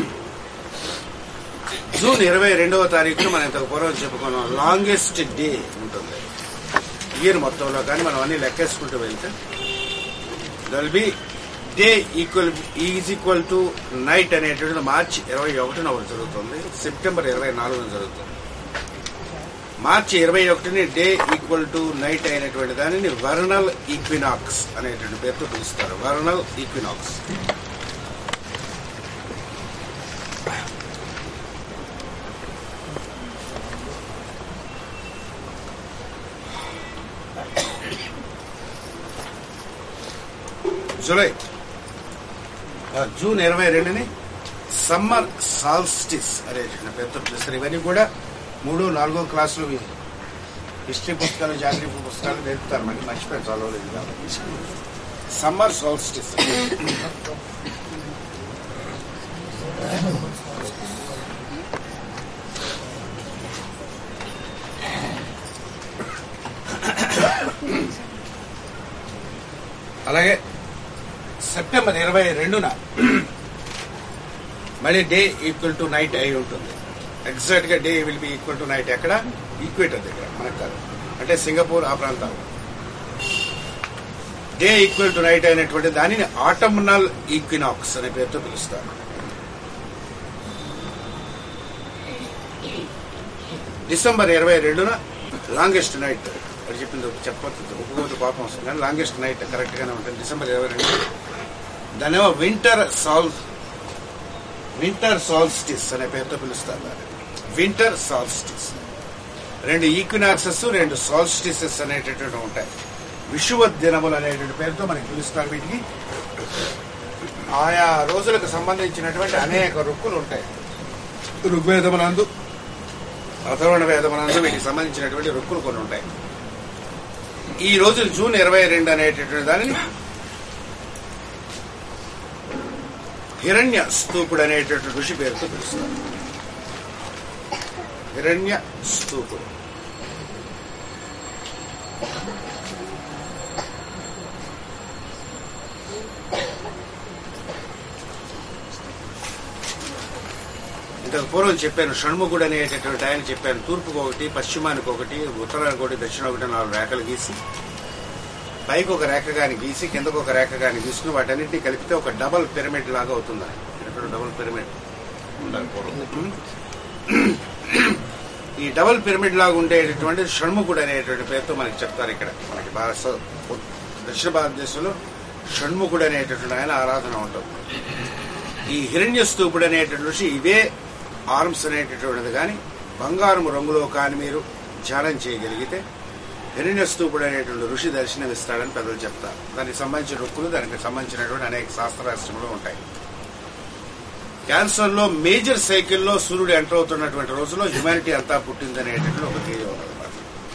Speaker 4: జూన్ ఇరవై రెండవ తారీఖున మనం ఇంతకు పూర్వం చెప్పుకున్నాం లాంగెస్ట్ డే ఉంటుంది ఇయర్ మొత్తంలో కానీ మనం అన్ని లెక్కేసుకుంటూ వెళ్తే దల్ be day equal is equal to night అనేటువంటిది మార్చి ఇరవై ఒకటిన ఒకటి జరుగుతుంది సెప్టెంబర్ ఇరవై నాలుగున జరుగుతుంది మార్చి ఇరవై ఒకటిని డే ఈక్వల్ టు నైట్ అయినటువంటి దానిని వర్నల్ ఈక్వినాక్స్ అనేటువంటి పేరుతో పిలుస్తారు వర్నల్ ఈక్వినాక్స్ జూలై ఆ, జూన్ ఇరవై రెండుని సమ్మర్ సాల్స్టిస్ అనేటువంటి పేరుతో పిలుస్తారు ఇవన్నీ కూడా మూడు నాలుగో క్లాసులు హిస్టరీ పుస్తకాలు జాగ్రఫీ పుస్తకాలు నేర్పుతారు మనకి మర్చిపోయి చదవలేదు కాబట్టి సమ్మర్ సాల్స్టిస్ అలాగే సెప్టెంబర్ ఇరవై రెండున మళ్ళీ డే ఈక్వల్ టు నైట్ అయి ఉంటుంది ఎగ్జాక్ట్ గా day will be equal to night ఎక్కడ ఈక్వేటర్ దగ్గర మనకు కాదు అంటే సింగపూర్ ఆ ప్రాంతాలు డే ఈక్వల్ టు నైట్ అయినటువంటి దానిని ఆటమ్నల్ ఈక్వినాక్స్ అనే పేరుతో పిలుస్తారు డిసెంబర్ ఇరవై రెండున లాంగెస్ట్ నైట్ అది చెప్పింది చెప్పొద్దు ఒప్పుకోవద్దు పాపం వస్తుంది కానీ లాంగెస్ట్ నైట్ కరెక్ట్ గానే ఉంటుంది డిసెంబర్ ఇరవై రెండు దానేమో వింటర్ సాల్ వింటర్ సాల్స్టిస్ అనే పేరుతో పిలుస్తారు దాన్ని వింటర్ సాల్స్టిస్ రెండు ఈక్వినాక్సెస్ రెండు సాల్స్టిసెస్ అనేటటువంటి ఉంటాయి విషువ దినములు అనేటువంటి పేరుతో మనకి పిలుస్తారు వీటికి ఆయా రోజులకు సంబంధించినటువంటి అనేక రుక్కులు ఉంటాయి ఋగ్వేదమునందు అథర్వణ వేదమునందు వీటికి సంబంధించినటువంటి రుక్కులు కొన్ని ఉంటాయి ఈ రోజు జూన్ ఇరవై రెండు అనేటటువంటి దానిని హిరణ్య స్తూపుడు అనేటటువంటి ఋషి పేరుతో పిలుస్తారు హిరణ్య స్తూపుడు ఇంతకు పూర్వం చెప్పాను షణ్ముఖుడు అనేటటువంటి ఆయన చెప్పాను తూర్పుకు ఒకటి పశ్చిమానికి ఒకటి ఉత్తరానికి ఒకటి దక్షిణ ఒకటి నాలుగు రేఖలు గీసి పైకి ఒక రేఖ గాని గీసి కిందకు ఒక రేఖ గాని గీసుకుని వాటన్నిటిని కలిపితే ఒక డబల్ పిరమిడ్ లాగా అవుతుంది ఇక్కడ డబల్ పిరమిడ్ ఉండాలి పూర్వం ఈ డబల్ పిరమిడ్ లాగా ఉండేటటువంటి షణ్ముఖుడు అనేటువంటి పేరుతో మనకి చెప్తారు ఇక్కడ మనకి భారత దక్షిణ భారతదేశంలో షణ్ముఖుడు అనేటటువంటి ఆయన ఆరాధన ఉంటుంది ఈ హిరణ్య స్తూపుడు అనేటువంటి ఋషి ఇవే ఆర్మ్స్ అనేటటువంటిది కానీ బంగారం రంగులో కానీ మీరు ధ్యానం చేయగలిగితే హిరణ్య స్తూపుడు అనేటువంటి ఋషి దర్శనం ఇస్తాడని పెద్దలు చెప్తారు దానికి సంబంధించిన రుక్కులు దానికి సంబంధించినటువంటి అనేక శాస్త్రాశ్రములు ఉంటాయి క్యాన్సర్ లో మేజర్ సైకిల్లో సూర్యుడు ఎంటర్ అవుతున్నటువంటి రోజులో హ్యుమానిటీ అంతా పుట్టిందనేటటువంటి ఒక థియరీ ఉన్నదన్నమాట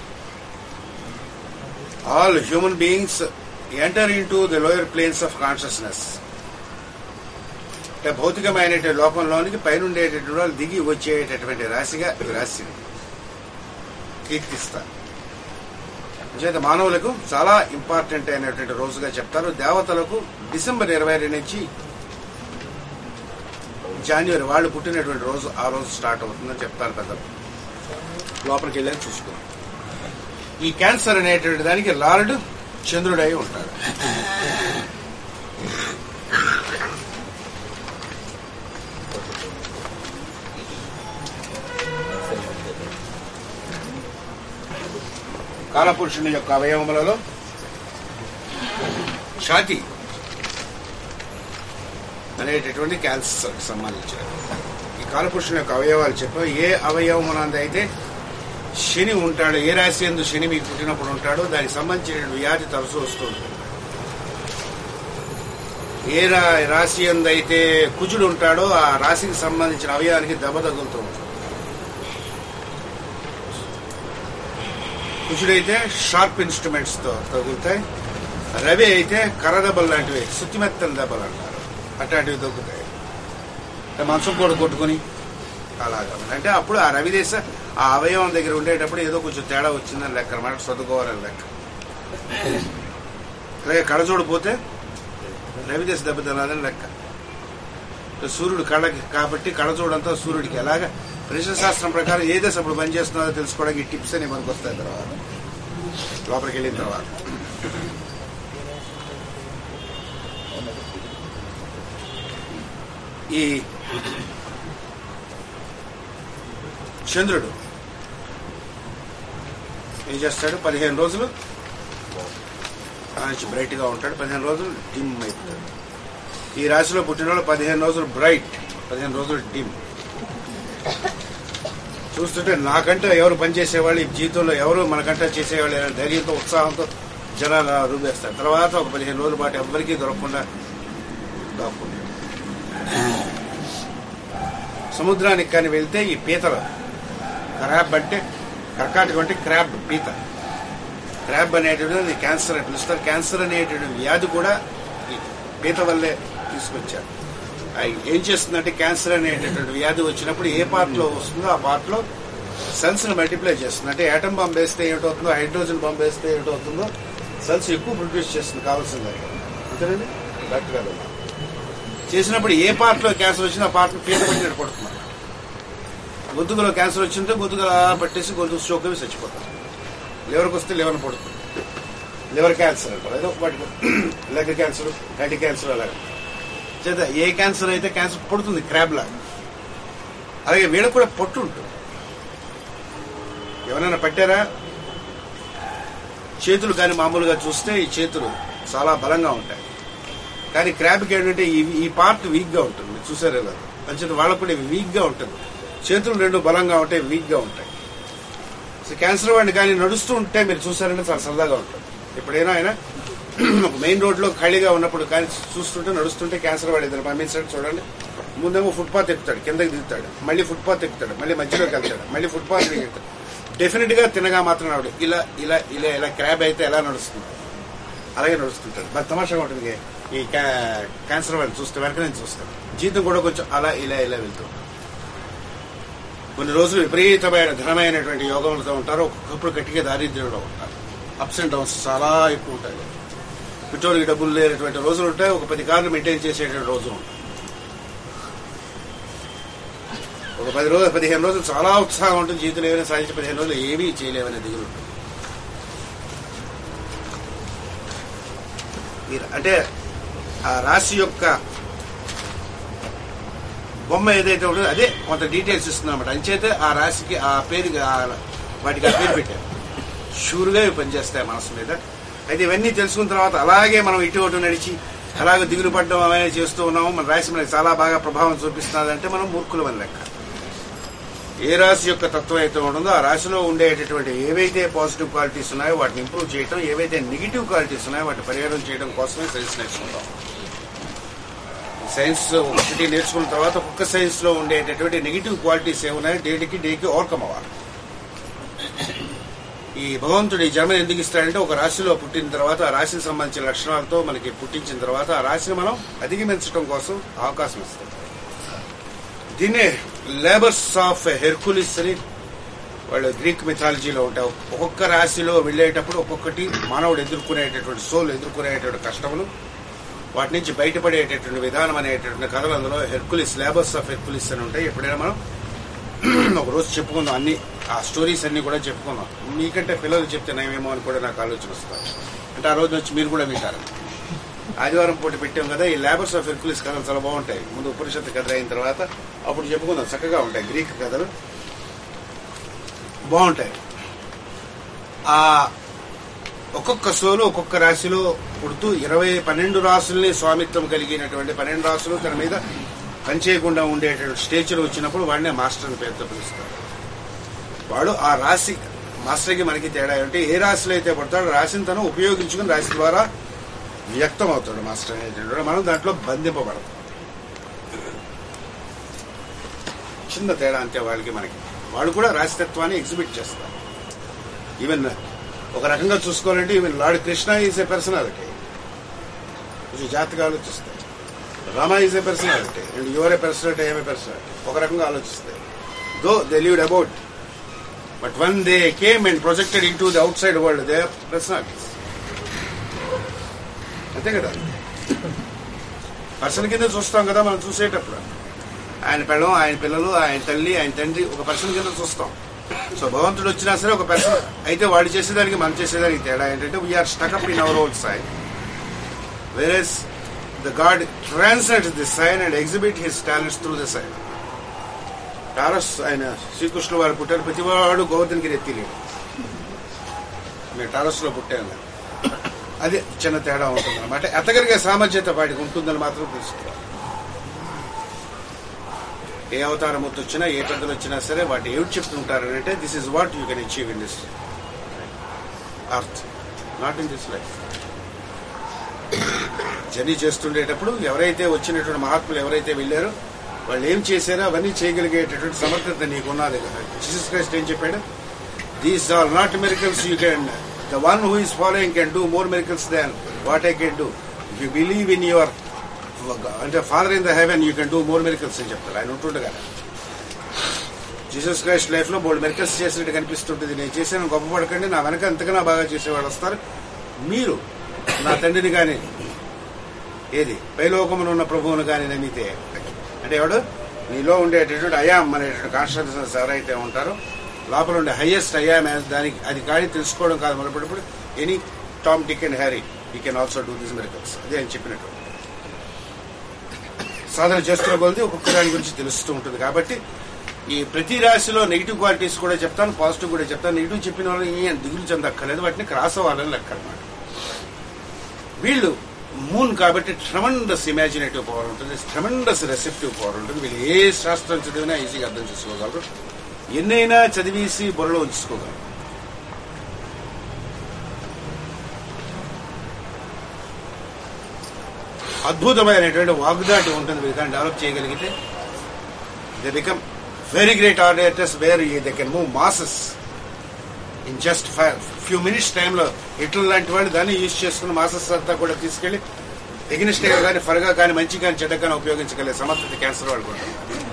Speaker 4: all human beings enter into the lower planes of consciousness అంటే భౌతికమైన లోకంలోనికి పైనుండేటటువంటి వాళ్ళు దిగి వచ్చేటటువంటి రాశిగా ఈ రాశిని కీర్తిస్తారు చేత మానవులకు చాలా ఇంపార్టెంట్ అయినటువంటి రోజుగా చెప్తారు దేవతలకు డిసెంబర్ ఇరవై రెండు నుంచి జాన్యువరి వాళ్ళు పుట్టినటువంటి రోజు ఆ రోజు స్టార్ట్ అవుతుందని చెప్తారు పెద్దలు లోపలికి వెళ్ళి చూసుకో ఈ క్యాన్సర్ అనేటువంటి దానికి లార్డ్ చంద్రుడై ఉంటాడు కాలపురుషుని యొక్క అవయవములలో ఛాతి అనేటటువంటి క్యాన్సర్ సంబంధించిన ఈ కాలపురుషుని యొక్క అవయవాలు చెప్ప ఏ అవయవమునందు అయితే శని ఉంటాడు ఏ రాశి ఎందు శని మీకు పుట్టినప్పుడు ఉంటాడో దానికి సంబంధించిన వ్యాధి తరచూ వస్తూ ఉంటుంది ఏ రా- రాశి ఎందు అయితే కుజుడు ఉంటాడో ఆ రాశికి సంబంధించిన అవయవానికి దెబ్బ తగులుతూ ఉంటుంది కుజుడైతే షార్ప్ ఇన్స్ట్రుమెంట్స్ తో తగులుతాయి రవి అయితే కర్ర దెబ్బలు లాంటివి సుత్తిమెత్తని దెబ్బలు అంటారు అట్లాంటివి తగ్గుతాయి అంటే మంచం కూడా కొట్టుకుని అలాగా అంటే అప్పుడు ఆ రవిదేశ ఆ అవయవం దగ్గర ఉండేటప్పుడు ఏదో కొంచెం తేడా వచ్చిందని లెక్క అనమాట చదువుకోవాలని లెక్క అలాగే కడజోడు పోతే రవిదేశ దెబ్బ తినాలని లెక్క సూర్యుడు కళ్ళకి కాబట్టి కడజోడంతా సూర్యుడికి ఎలాగా శాస్త్రం ప్రకారం ఏ దశ అప్పుడు పనిచేస్తున్నారో తెలుసుకోవడానికి ఈ టిప్స్ అని మనకు వస్తాయి తర్వాత లోపలికి వెళ్ళిన తర్వాత ఈ చంద్రుడు ఏం చేస్తాడు పదిహేను రోజులు మంచి బ్రైట్ గా ఉంటాడు పదిహేను రోజులు డిమ్ అయిపోతాడు ఈ రాశిలో పుట్టిన వాళ్ళు పదిహేను రోజులు బ్రైట్ పదిహేను రోజులు డిమ్ చూస్తుంటే నాకంటే ఎవరు పనిచేసేవాళ్ళు ఈ జీవితంలో ఎవరు మనకంటే చేసేవాళ్ళు అనే ధైర్యంతో ఉత్సాహంతో జనాలు అలా రూపేస్తారు తర్వాత ఒక పదిహేను రోజుల పాటు ఎవ్వరికీ దొరకకుండా దాక్కుంటారు సముద్రానికి కానీ వెళ్తే ఈ పీతలు క్రాబ్ అంటే కర్కాటకం అంటే క్రాబ్ పీత క్రాబ్ అనేటువంటిది క్యాన్సర్ అని పిలుస్తారు క్యాన్సర్ అనేటువంటి వ్యాధి కూడా ఈ పీత వల్లే తీసుకొచ్చారు ఆ ఏం చేస్తుందంటే క్యాన్సర్ అనేటటువంటి వ్యాధి వచ్చినప్పుడు ఏ పార్ట్ లో వస్తుందో ఆ పార్ట్ లో సెల్స్ ని మల్టిప్లై చేస్తుంది అంటే ఆటం బాంబ్ వేస్తే ఏమిటవుతుందో హైడ్రోజన్ బాంబ్ వేస్తే ఏమిటవుతుందో సెల్స్ ఎక్కువ ప్రొడ్యూస్ చేస్తుంది కావాల్సిన దానికి అంతేనండి డాక్టర్ గారు చేసినప్పుడు ఏ పార్ట్ లో క్యాన్సర్ వచ్చినా ఆ పార్ట్ పీత పట్టినట్టు పడుతున్నారు గొంతుకులో క్యాన్సర్ వచ్చింటే గొంతుకు అలా పట్టేసి గొంతు స్ట్రోక్ అవి చచ్చిపోతారు లివర్కి వస్తే లివర్ పడుతుంది లివర్ క్యాన్సర్ అంటారు అదే వాటికి లెగ్ క్యాన్సర్ కంటి క్యాన్సర్ అలాగే చేత ఏ క్యాన్సర్ అయితే క్యాన్సర్ పడుతుంది క్రాబ్ లాగా అలాగే వీళ్ళకి కూడా పొట్టు ఉంటుంది ఎవరైనా పట్టారా చేతులు కానీ మామూలుగా చూస్తే ఈ చేతులు చాలా బలంగా ఉంటాయి కానీ క్రాబ్కి ఏంటంటే ఈ ఈ పార్ట్ వీక్ గా ఉంటుంది మీరు చూసారే కదా అంచేత వాళ్ళకు కూడా ఇవి వీక్ గా ఉంటుంది చేతులు రెండు బలంగా ఉంటాయి వీక్ గా ఉంటాయి సో క్యాన్సర్ వాడిని కానీ నడుస్తూ ఉంటే మీరు చూసారంటే చాలా సరదాగా ఉంటుంది ఎప్పుడైనా ఆయన ఒక మెయిన్ రోడ్ లో ఖాళీగా ఉన్నప్పుడు కానీ చూస్తుంటే నడుస్తుంటే క్యాన్సర్ వాడి ఇద్దరు పంపించాడు చూడండి ముందేమో ఫుట్పాత్ ఎక్కుతాడు కిందకి దిగుతాడు మళ్ళీ ఫుట్పాత్ ఎక్కుతాడు మళ్ళీ మధ్యలోకి వెళ్తాడు మళ్ళీ ఫుట్పాత్ దిగుతాడు డెఫినెట్ గా తినగా మాత్రం ఆవిడ ఇలా ఇలా ఇలా ఇలా క్రాబ్ అయితే ఎలా నడుస్తుంది అలాగే నడుస్తుంటాడు మరి తమాషాగా ఉంటుంది ఈ క్యా- క్యాన్సర్ వాడిని చూస్తే వెనక నుంచి చూస్తాడు జీతం కూడా కొంచెం అలా ఇలా ఇలా వెళ్తూ ఉంటుంది. కొన్ని రోజులు విపరీతమైన ఘనమైనటువంటి యోగములతో ఉంటారు ఒక్కొక్కప్పుడు గట్టిగా దారిద్ర్యంలో ఉంటారు అప్స్ అండ్ డౌన్స్ చాలా ఎక్కువ ఉంటాయి పెట్రోల్కి డబ్బులు లేనటువంటి రోజులు ఉంటాయి ఒక పది కార్లు మెయింటైన్ చేసేటువంటి రోజులు ఉంటాయి ఒక పది రోజులు పదిహేను రోజులు చాలా ఉత్సాహం ఉంటుంది జీవితంలో ఏమైనా సాధించి పదిహేను రోజులు ఏమీ చేయలేమనే దిగులు ఉంటుంది మీరు అంటే ఆ రాశి యొక్క బొమ్మ ఏదైతే ఉంటుందో అదే కొంత డీటెయిల్స్ ఇస్తుంది అనమాట అంచేతే ఆ రాశికి ఆ పేరు ఆ- వాటికి ఆ పేరు పెట్టారు షూర్గా ఇవి పనిచేస్తాయి మనసు మీద అయితే ఇవన్నీ తెలుసుకున్న తర్వాత అలాగే మనం ఇటు అటు నడిచి అలాగే దిగులు పడడం అనేది చేస్తూ ఉన్నాము మన రాశి మనకి చాలా బాగా ప్రభావం చూపిస్తున్నదంటే మనం మూర్ఖులు అని లెక్క ఏ రాశి యొక్క తత్వం అయితే ఉంటుందో ఆ రాశిలో ఉండేటటువంటి ఏవైతే పాజిటివ్ క్వాలిటీస్ ఉన్నాయో వాటిని ఇంప్రూవ్ చేయడం ఏవైతే నెగిటివ్ క్వాలిటీస్ ఉన్నాయో వాటిని పరిహారం చేయడం కోసమే సైన్స్ నేర్చుకుంటాం సైన్స్ ఒకటి నేర్చుకున్న తర్వాత ఒక్కొక్క సైన్స్ లో ఉండేటటువంటి నెగిటివ్ క్వాలిటీస్ ఏమున్నాయో డేకి డేకి ఓవర్కమ్ అవ్వాలి ఈ భగవంతుడు ఈ జన్మను ఎందుకు ఇస్తాడంటే ఒక రాశిలో పుట్టిన తర్వాత ఆ రాశికి సంబంధించిన లక్షణాలతో మనకి పుట్టించిన తర్వాత ఆ రాశిని మనం అధిగమించడం కోసం అవకాశం ఇస్తాం దీన్నే లేబర్స్ ఆఫ్ హెర్కులిస్ అని వాళ్ళు గ్రీక్ మిథాలజీలో ఉంటాయి ఒక్కొక్క రాశిలో వెళ్ళేటప్పుడు ఒక్కొక్కటి మానవుడు ఎదుర్కొనేటటువంటి సోల్ ఎదుర్కొనేటటువంటి కష్టములు వాటి నుంచి బయటపడేటటువంటి విధానం అనేటటువంటి కథలు అందులో హెర్కులిస్ లేబర్స్ ఆఫ్ హెర్కులిస్ అని ఉంటాయి ఎప్పుడైనా మనం ఒక రోజు చెప్పుకుందాం అన్ని ఆ స్టోరీస్ అన్ని కూడా చెప్పుకుందాం మీకంటే పిల్లలు చెప్తే నయమేమో అని కూడా నాకు ఆలోచన వస్తాను అంటే ఆ రోజు వచ్చి మీరు కూడా వింటారు ఆదివారం పూట పెట్టాం కదా ఈ లేబర్స్ ఆఫ్ హెర్కులిస్ కథలు చాలా బాగుంటాయి ముందు ఉపనిషత్తు కథ అయిన తర్వాత అప్పుడు చెప్పుకుందాం చక్కగా ఉంటాయి గ్రీక్ కథలు బాగుంటాయి ఆ ఒక్కొక్క సోలు ఒక్కొక్క రాశిలో పుడుతూ ఇరవై పన్నెండు రాసుల్ని స్వామిత్వం కలిగినటువంటి పన్నెండు రాసులు తన మీద పనిచేయకుండా ఉండేటువంటి స్టేచర్ వచ్చినప్పుడు వాడినే మాస్టర్ అని పేరుతో పిలుస్తారు వాడు ఆ రాశి మాస్టర్కి మనకి తేడా అంటే ఏ రాశిలో అయితే పడతాడో రాశిని తను ఉపయోగించుకుని రాశి ద్వారా వ్యక్తం అవుతాడు మాస్టర్ అనేటువంటి మనం దాంట్లో బంధింపబడతాం చిన్న తేడా అంతే వాళ్ళకి మనకి వాళ్ళు కూడా రాశితత్వాన్ని ఎగ్జిబిట్ చేస్తారు ఈవెన్ ఒక రకంగా చూసుకోవాలంటే even lord Krishna is a personality కొంచెం జాగ్రత్తగా ఆలోచిస్తాయి Rama is a personality and your a personality ఏమే పర్సనాలిటీ ఒక రకంగా ఆలోచిస్తాయి though they lived about but one they came and projected into the outside world they personalities అంతే కదా person కింద చూస్తాం కదా మనం చూసేటప్పుడు ఆయన పెళ్ళం ఆయన పిల్లలు ఆయన తల్లి ఆయన తండ్రి ఒక పర్సన్ కింద చూస్తాం సో భగవంతుడు వచ్చినా సరే ఒక పర్సన్ అయితే వాడు చేసేదానికి మనం చేసేదానికి తేడా ఏంటంటే we are stuck up in our old side whereas the god translate the sign and exhibit his talents through the sign Taurus ఆయన శ్రీకృష్ణుడు వారు పుట్టారు ప్రతివాడు గోవర్ధన్గిరి ఎత్తిలేడు మేము టారస్ లో పుట్టాను అది చిన్న తేడా ఉంటుంది అనమాట ఎతగలిగే సామర్థ్యత వాడికి ఉంటుందని మాత్రం తెలుసుకోవాలి ఏ అవతారం వచ్చినా ఏ పెద్దలు వచ్చినా సరే వాటి ఏమిటి చెప్తుంటారు అంటే this is what you can achieve in this earth not in this life journey చేస్తుండేటప్పుడు ఎవరైతే వచ్చినటువంటి మహాత్ములు ఎవరైతే వెళ్ళారో వాళ్ళు ఏం చేశారో అవన్నీ చేయగలిగేటటువంటి సమర్థత నీకున్నది జీసస్ క్రైస్ట్ ఏం చెప్పాడు these are not miracles you can the one who is following can do more miracles than what I can do if you believe in your అంటే father in the heaven you can do more miracles అని చెప్తారు ఆయన ఉంటుండగా Jesus Christ life లో మూడు miracles చేసినట్టు కనిపిస్తుంటుంది నేను చేసిన గొప్పపడకండి నా వెనక ఎంతకన్నా బాగా చేసేవాడు వస్తారు మీరు నా తండ్రిని కానీ ఏది పైలోకమున ఉన్న ప్రభువును కానీ నమ్మితే అంటే ఎవడు నీలో ఉండేటటువంటి అయాం అనేటువంటి కాన్షియస్నెస్ ఎవరైతే ఉంటారో లోపల ఉండే హైయెస్ట్ ఐఆమ్ యాజ్ దానికి అది కానీ తెలుసుకోవడం కాదు మొదలుపెట్టినప్పుడు any Tom Dick and Harry you can also do this miracles అదే ఆయన చెప్పినట్టు సాధన చేస్తున్న కొలది ఒక్కొక్క దాని గురించి తెలుస్తూ ఉంటుంది కాబట్టి ఈ ప్రతి రాశిలో నెగిటివ్ క్వాలిటీస్ కూడా చెప్తాను పాజిటివ్ కూడా చెప్తాను నెగిటివ్ చెప్పిన వాళ్ళు ఏం దిగులు చెందక్కర్లేదు వాటిని క్రాస్ అవ్వాలని లెక్క అనమాట వీళ్ళు మూన్ కాబట్టి ట్రమండస్ ఇమాజినేటివ్ పవర్ ఉంటుంది ట్రమండస్ రెసెప్టివ్ పవర్ ఉంటుంది వీళ్ళు ఏ శాస్త్రం చదివినా ఈజీగా అర్థం చేసుకోగలరు ఎన్నైనా చదివేసి బుర్రలో ఉంచుకోగలరు అద్భుతమైనటువంటి వాగ్దాటి ఉంటుంది వీళ్ళు కానీ డెవలప్ చేయగలిగితే they become very great orators where they can move masses in just few minutes టైంలో హిట్లర్ లాంటి వాళ్ళు దాన్ని యూజ్ చేసుకుని మాసెస్ అంతా కూడా తీసుకెళ్లి ఎగ్నిస్ట్ గా కానీ ఫరగా కానీ మంచి కానీ చెడ్డ కానీ ఉపయోగించగలిగే సమర్థత క్యాన్సర్ వాళ్ళు కూడా ఉన్నారు.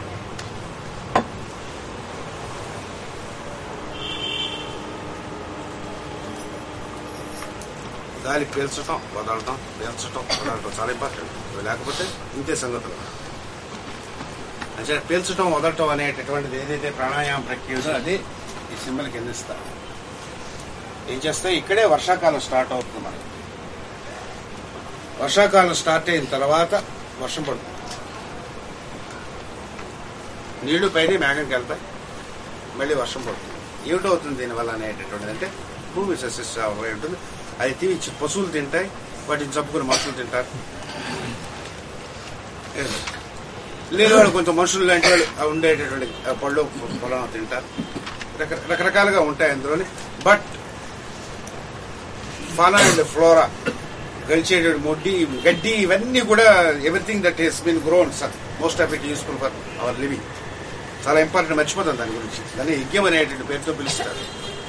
Speaker 4: గాలి పీల్చటం వదలటం పీల్చటం వదలటం చాలా ఇంపార్టెంట్ ఇవి లేకపోతే ఇంతే సంగతులు అంటే పీల్చటం వదలటం అనేటటువంటిది ఏదైతే ప్రాణాయామ ప్రక్రియ ఉందో అది ఈ సింబల్ కింద ఇస్తారు ఏం చేస్తే ఇక్కడే వర్షాకాలం స్టార్ట్ అవుతుంది మనకి వర్షాకాలం స్టార్ట్ అయిన తర్వాత వర్షం పడుతుంది నీళ్లు పైన మేఘంకి వెళ్తాయి మళ్ళీ వర్షం పడుతుంది ఏమిటవుతుంది దీనివల్ల అనేటటువంటిది అంటే భూమి సస్యస్ అయి ఉంటుంది అది తిని పశువులు తింటాయి వాటిని చంపుకుని మనుషులు తింటారు లేదు వాళ్ళు కొంచెం మనుషులు లాంటి వాళ్ళు ఆ ఉండేటటువంటి ఆ పళ్ళు పొలం తింటారు రక- రకరకాలుగా ఉంటాయి అందులోని బట్ ఫానా అండ్ ఫ్లోరా గడిచేటువంటి మొడ్డి గడ్డి ఇవన్నీ కూడా everything that has been grown sir most of it useful for our living చాలా ఇంపార్టెంట్ మర్చిపోతాం దాని గురించి దాన్ని యజ్ఞం అనేటువంటి పేరుతో పిలుస్తారు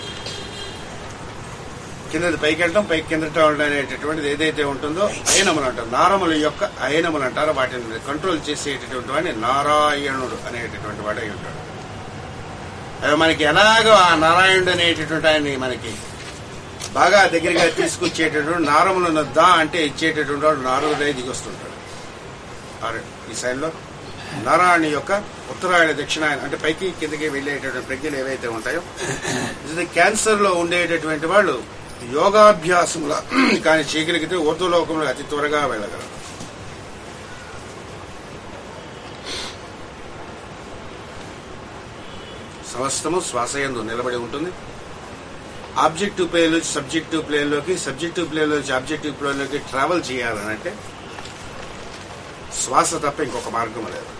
Speaker 4: కిందది పైకి వెళ్ళటం పైకి కిందట వెళ్ళడం అనేటటువంటిది ఏదైతే ఉంటుందో అయనములు అంటారు నారముల యొక్క అయనములు అంటారు వాటిని కంట్రోల్ చేసేటటువంటి వాడిని నారాయణుడు అనేటటువంటి వాడు అయి ఉంటాడు అది మనకి ఎలాగో ఆ నారాయణుడు అనేటటువంటి ఆయన్ని మనకి బాగా దగ్గరగా తీసుకొచ్చేటటువంటి నారములను దా అంటే ఇచ్చేటటువంటి వాడు నారదుడై దిగొస్తుంటాడు ఆరు ఈ సైడ్లో నారాయణ యొక్క ఉత్తరాయణ దక్షిణాయన అంటే పైకి కిందకి వెళ్ళేటటువంటి ప్రజ్ఞలు ఏవైతే ఉంటాయో ఇది క్యాన్సర్ లో ఉండేటటువంటి వాళ్ళు యోగాభ్యాసముల కానీ చేయగలిగితే ఊర్ధ్వలోకంలో అతి త్వరగా వెళ్ళగలరు సమస్తము శ్వాసయందు నిలబడి ఉంటుంది ఆబ్జెక్టివ్ ప్లేన్ నుంచి సబ్జెక్టివ్ ప్లేన్లోకి సబ్జెక్టివ్ ప్లేన్ నుంచి ఆబ్జెక్టివ్ ప్లేన్లోకి ట్రావెల్ చేయాలనంటే శ్వాస తప్ప ఇంకొక మార్గం లేదు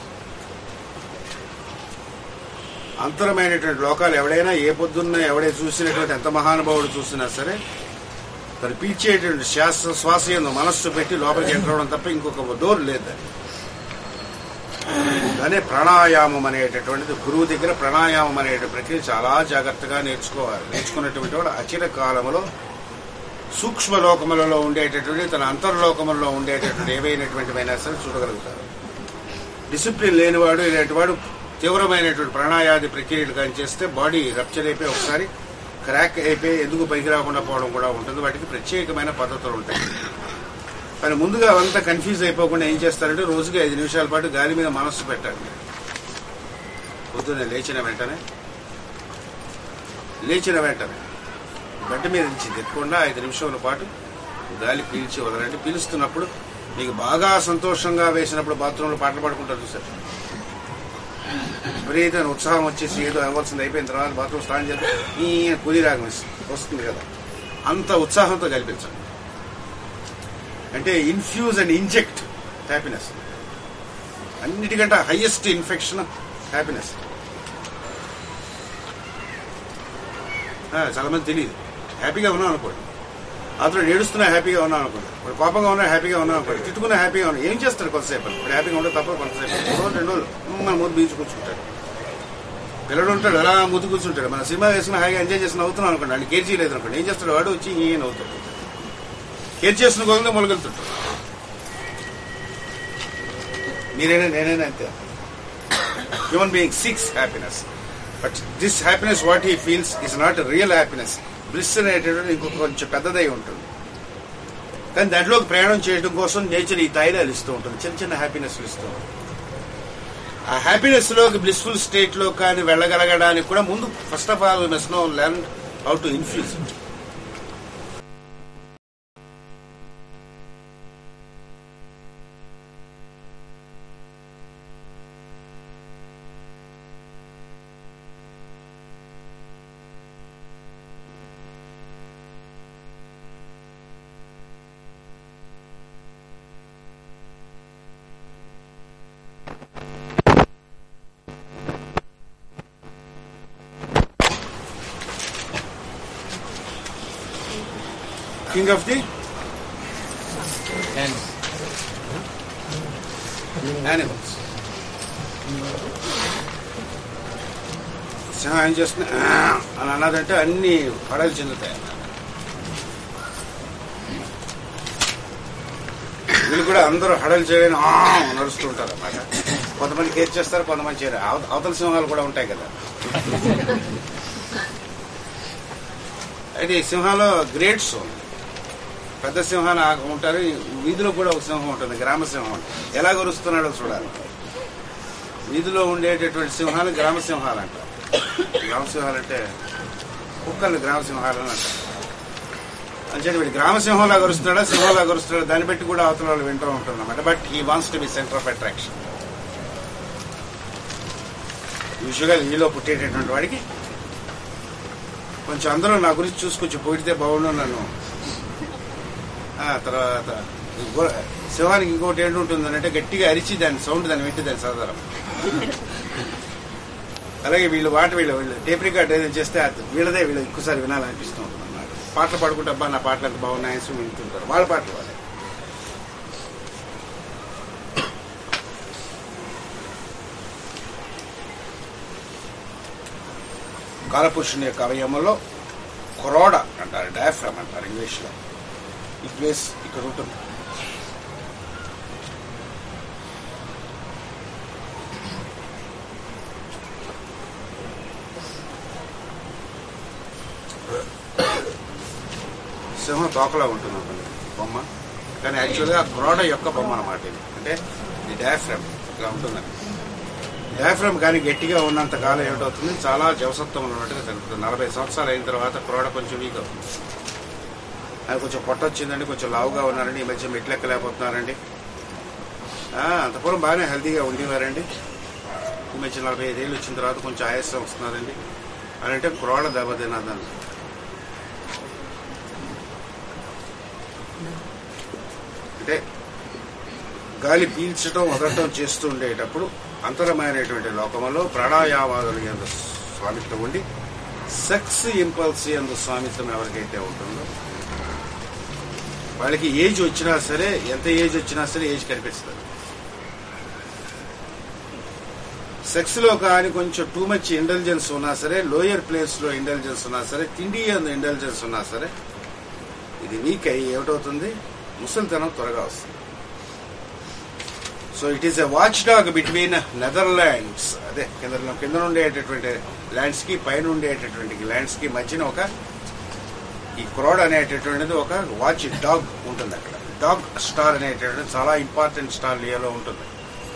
Speaker 4: అంతరమైనటువంటి లోకాలు ఎవడైనా ఏ పొద్దున్న ఎవడే చూసినటువంటి ఎంత మహానుభావుడు చూసినా సరే తను పీల్చేటువంటి శ్వాస శ్వాస ఎందు మనస్సు పెట్టి లోపలికి ఎంటర్ అవడం తప్ప ఇంకొక డోర్ లేదు దానికి. దానే ప్రాణాయామం అనేటటువంటిది గురువు దగ్గర ప్రాణాయామం అనే ప్రక్రియ చాలా జాగ్రత్తగా నేర్చుకోవాలి నేర్చుకున్నటువంటి వాడు అచిర కాలములో సూక్ష్మ లోకములలో ఉండేటటువంటి తన అంతర్లోకములలో ఉండేటటువంటి ఏవైనటువంటివైనా సరే చూడగలుగుతారు డిసిప్లిన్ లేనివాడు ఇలాంటి వాడు తీవ్రమైనటువంటి ప్రాణాయాది ప్రక్రియలు కానీ చేస్తే బాడీ రప్చర్ అయిపోయి ఒకసారి క్రాక్ అయిపోయి ఎందుకు పైకి రాకుండా పోవడం కూడా ఉంటుంది వాటికి ప్రత్యేకమైన పద్ధతులు ఉంటాయి కానీ ముందుగా అవంతా కన్ఫ్యూజ్ అయిపోకుండా ఏం చేస్తారంటే రోజుకి ఐదు నిమిషాల పాటు గాలి మీద మనస్సు పెట్టండి పొద్దున్నే లేచిన వెంటనే లేచిన వెంటనే గడ్డ మీద నుంచి తిప్పకుండా ఐదు నిమిషాల పాటు గాలి పీల్చి వదలండి పీలుస్తున్నప్పుడు మీకు బాగా సంతోషంగా వేసినప్పుడు బాత్రూంలో పాటలు పాడుకుంటారు చూసారు విపరీతమైన ఉత్సాహం వచ్చేసి ఏదో అవ్వాల్సింది అయిపోయిన తర్వాత బాత్రూమ్ స్నానం చేస్తే ఈ కుది రాగం వస్తుంది కదా అంత ఉత్సాహంతో కల్పించండి అంటే ఇన్ఫ్యూజ్ అండ్ ఇంజెక్ట్ హ్యాపీనెస్ అన్నిటికంటే హైయెస్ట్ ఇన్ఫెక్షన్ హ్యాపీనెస్ చాలా మంది తెలియదు హ్యాపీగా ఉన్నాం అనుకోండి అతను ఏడుస్తున్నా హ్యాపీగా ఉన్నాం అనుకోండి ఇప్పుడు కోపంగా ఉన్నా హ్యాపీగా ఉన్నాం అనుకోండి తిట్టుకున్నా హ్యాపీగా ఉన్నా ఏం చేస్తారు కొంతసేపు ఇప్పుడు హ్యాపీగా ఉంటే తప్ప కొంతసేపు ఒక రోజు రెండు రోజులు మన మూడు బీచ్ కూర్చుంటాడు పిల్లడు ఉంటాడు అలా ముద్దు కూర్చుంటాడు మన సినిమా వేసుకుని హాయిగా ఎంజాయ్ చేసి నవ్వుతున్నాం అనుకోండి ఆయన కేర్ చేయలేదు అనుకోండి ఏం చేస్తాడు వాడు వచ్చి ఈ నవ్వుతాడు కేర్ చేసిన కొలది మొలగలుగుతుంటాడు మీరైనా నేనైనా అంతే human being seeks happiness but this happiness what he feels is not real happiness bliss అనేటటువంటి ఇంకొక కొంచెం పెద్దదై ఉంటుంది కానీ దాంట్లోకి ప్రయాణం చేయడం కోసం నేచర్ ఈ తైలాలు ఇస్తూ ఉంటుంది చిన్న చిన్న హ్యాపీనెస్ ఇస్తూ ఉంటుంది ఆ హ్యాపీనెస్ లోకి బ్లిస్ఫుల్ స్టేట్ లో కానీ వెళ్ళగలగడానికి కూడా ముందు first of all must know learn how to infuse king of the animals సింహం ఏం చేస్తుంది "ఆ" అని అన్నదంటే అన్ని పడలు చెందుతాయి అన్నమాట. వీళ్ళు కూడా అందరూ హడలు చేయని "ఆ" నడుస్తూ ఉంటారు అన్నమాట కొంతమంది కేర్ చేస్తారు కొంతమంది చేయరు అవ- అవతల సింహాలు కూడా ఉంటాయి కదా అయితే ఈ సింహాలో గ్రేడ్స్ ఉంది పెద్ద సింహాలు ఆ- ఉంటారు ఈ వీధిలో కూడా ఒక సింహం ఉంటుంది గ్రామ సింహం ఎలా గొరుస్తున్నాడో చూడాలి వీధిలో ఉండేటటువంటి సింహాలు గ్రామ సింహాలు అంటారు గ్రామ సింహాలు అంటే కుక్కలు గ్రామ సింహాలు అని అంటారు అంచేది వీడు గ్రామ సింహంలా గొరుస్తున్నాడా సింహంలా గొరుస్తున్నాడా దాన్ని బట్టి కూడా అవతల వాళ్ళు వింటూ ఉంటుంది అనమాట but he wants to be centre of attraction యూజువల్గా ఈలో పుట్టేటటువంటి వాడికి కొంచెం అందరూ నా గురించి చూసుకొచ్చి పొగిడితే బాగుండు నన్ను ఆ తర్వాత గో- సింహానికి ఇంకోటి ఏంటి ఉంటుంది అంటే గట్టిగా అరిచి దాని సౌండ్ దాన్ని వింటే దాని సదరం అలాగే వీళ్ళు పాట వీళ్ళు వీళ్ళు టేప్ రికార్డ్ ఏదైనా చేస్తే అది వీళ్ళదే వీళ్ళు ఎక్కువసారి వినాలనిపిస్తూ ఉంటుంది అన్నమాట పాటలు పాడుకుంటే అబ్బా నా పాటలు ఎంత బాగున్నాయి అని వింటుంటారు వాళ్ళ పాటలు వాళ్ళే కాలపురుషుని యొక్క అవయవంలో కొరోడ అంటారు డయాఫ్రమ్ అంటారు ఇంగ్లీష్ లో ఈ ప్లేస్ ఇక్కడ ఉంటుంది సింహం తోకలా ఉంటుంది ఒక బొమ్మ కానీ యాక్చువల్గా క్రోడ యొక్క బొమ్మ అన్నమాట ఇది అంటే ఇది డయాఫ్రమ్ ఇలా ఉంటుందండి డయాఫ్రమ్ కానీ గట్టిగా ఉన్నంత కాలం ఏమిటవుతుంది చాలా జవసత్వం ఉన్నట్టుగా తెలుపుతుంది నలభై సంవత్సరాలు అయిన తర్వాత క్రోడ కొంచెం వీక్ అవుతుంది అది కొంచెం పొట్ట వచ్చిందండి కొంచెం లావుగా ఉన్నారండి ఈ మధ్య మెట్లెక్కలేకపోతున్నారండి ఆ, అంత పూర్వం బాగానే హెల్తీగా ఉండేవారండి ఈ మధ్య నలభై ఐదేళ్ళు వచ్చిన తర్వాత కొంచెం ఆయాసం వస్తున్నారండి అని అంటే క్రోడ దెబ్బతిన్నదని అంటే గాలి పీల్చడం వదలటం చేస్తూ ఉండేటప్పుడు అంతరమైనటువంటి లోకములో ప్రాణాయామాదులు ఎందు స్వామిత్వం ఉండి సెక్స్ ఇంపల్స్ ఎందు స్వామిత్వం ఎవరికైతే ఉంటుందో వాళ్ళకి ఏజ్ వచ్చినా సరే ఎంత ఏజ్ వచ్చినా సరే ఏజ్ కనిపిస్తుంది సెక్స్ లో కానీ కొంచెం టూ మచ్ ఇంటెలిజెన్స్ ఉన్నా సరే లోయర్ ప్లేస్ లో ఇంటెలిజెన్స్ ఉన్నా సరే తిండి అందు ఇంటెలిజెన్స్ ఉన్నా సరే ఇది వీక్ అయ్యి ఏమిటవుతుంది ముసలితనం త్వరగా వస్తుంది so it is a watch dog between Netherlands అదే కింద కింద ఉండేటటువంటి ల్యాండ్స్ కి పైన ఉండేటటువంటి ల్యాండ్స్ కి మధ్యన ఒక ఈ క్రోడ్ అనేటటువంటిది ఒక వాచ్ డాగ్ ఉంటుంది అక్కడ డాగ్ స్టార్ అనేటటువంటిది చాలా ఇంపార్టెంట్ స్టార్ లియోలో ఉంటుంది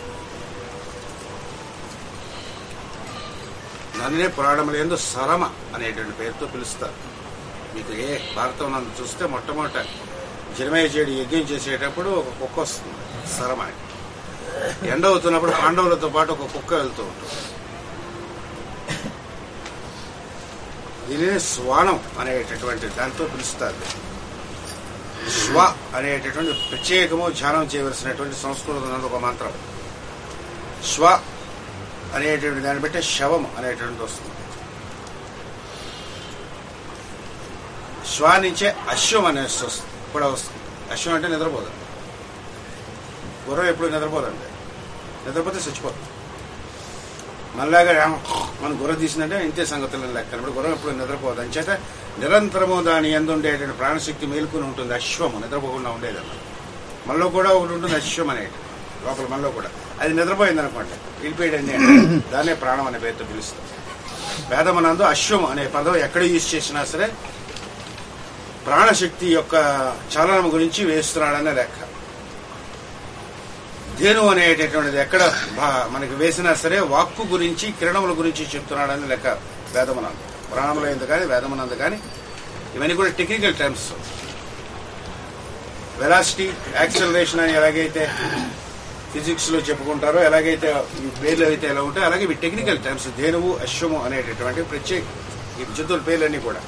Speaker 4: దానినే పురాణములు ఎందు సరమ అనేటువంటి పేరుతో పిలుస్తారు మీకు ఏ భారతం నందు చూస్తే మొట్టమొదట జనమేజయుడు యజ్ఞం చేసేటప్పుడు ఒక కుక్క వస్తుంది సరమ అని ఎండ అవుతున్నప్పుడు పాండవులతో పాటు ఒక కుక్క వెళ్తూ ఉంటుంది దీనిని స్వానం అనేటటువంటి దాంతో పిలుస్తారు స్వ అనేటటువంటి ప్రత్యేకము ధ్యానం చేయవలసినటువంటి సంస్కృతం ఒక మంత్రం స్వ అనేటువంటి దాన్ని బట్టి శవం అనేటువంటిది వస్తుంది శ్వ నుంచే అశ్వం అనే వస్తుంది కూడా వస్తుంది అశ్వం అంటే నిద్రపోదు గుర్రం ఎప్పుడు నిద్రపోదండి నిద్రపోతే చచ్చిపోతుంది మళ్ళాగా మన గుర్ర తీసిందంటే ఇంతే సంగతులు లెక్క ఇప్పుడు గుర్రం ఎప్పుడు నిద్రపోదు అంచేత నిరంతరము దాని ఎందు ఉండేటువంటి ప్రాణశక్తి మేలుకుని ఉంటుంది అశ్వము నిద్రపోకుండా ఉండేదన్నమాట మనలో కూడా ఒకటి ఉంటుంది అశ్వం అనేది లోపల మనలో కూడా అది నిద్రపోయింది అనుకోండి వెళ్ళిపోయాడండి దాన్నే ప్రాణం అనే పేరుతో పిలుస్తాం వేదమనందు అశ్వం అనే పదం ఎక్కడ యూజ్ చేసినా సరే ప్రాణశక్తి యొక్క చలనం గురించి వేస్తున్నాడనే లెక్క ధేను అనేటటువంటిది ఎక్కడ భా- మనకి వేసినా సరే వాక్కు గురించి కిరణముల గురించి చెప్తున్నాడని లెక్క వేదమనందు పురాణంలో ఎందు కానీ వేదమనందు కానీ ఇవన్నీ కూడా టెక్నికల్ టర్మ్స్ వెలాసిటీ యాక్సలరేషన్ అని ఎలాగైతే ఫిజిక్స్ లో చెప్పుకుంటారో ఎలాగైతే ఈ పేర్లు అయితే ఎలా ఉంటాయో అలాగే ఇవి టెక్నికల్ టర్మ్స్ ధేనువు అశ్వము అనేటటువంటి ప్రత్యేక ఈ జంతువుల పేర్లన్నీ కూడా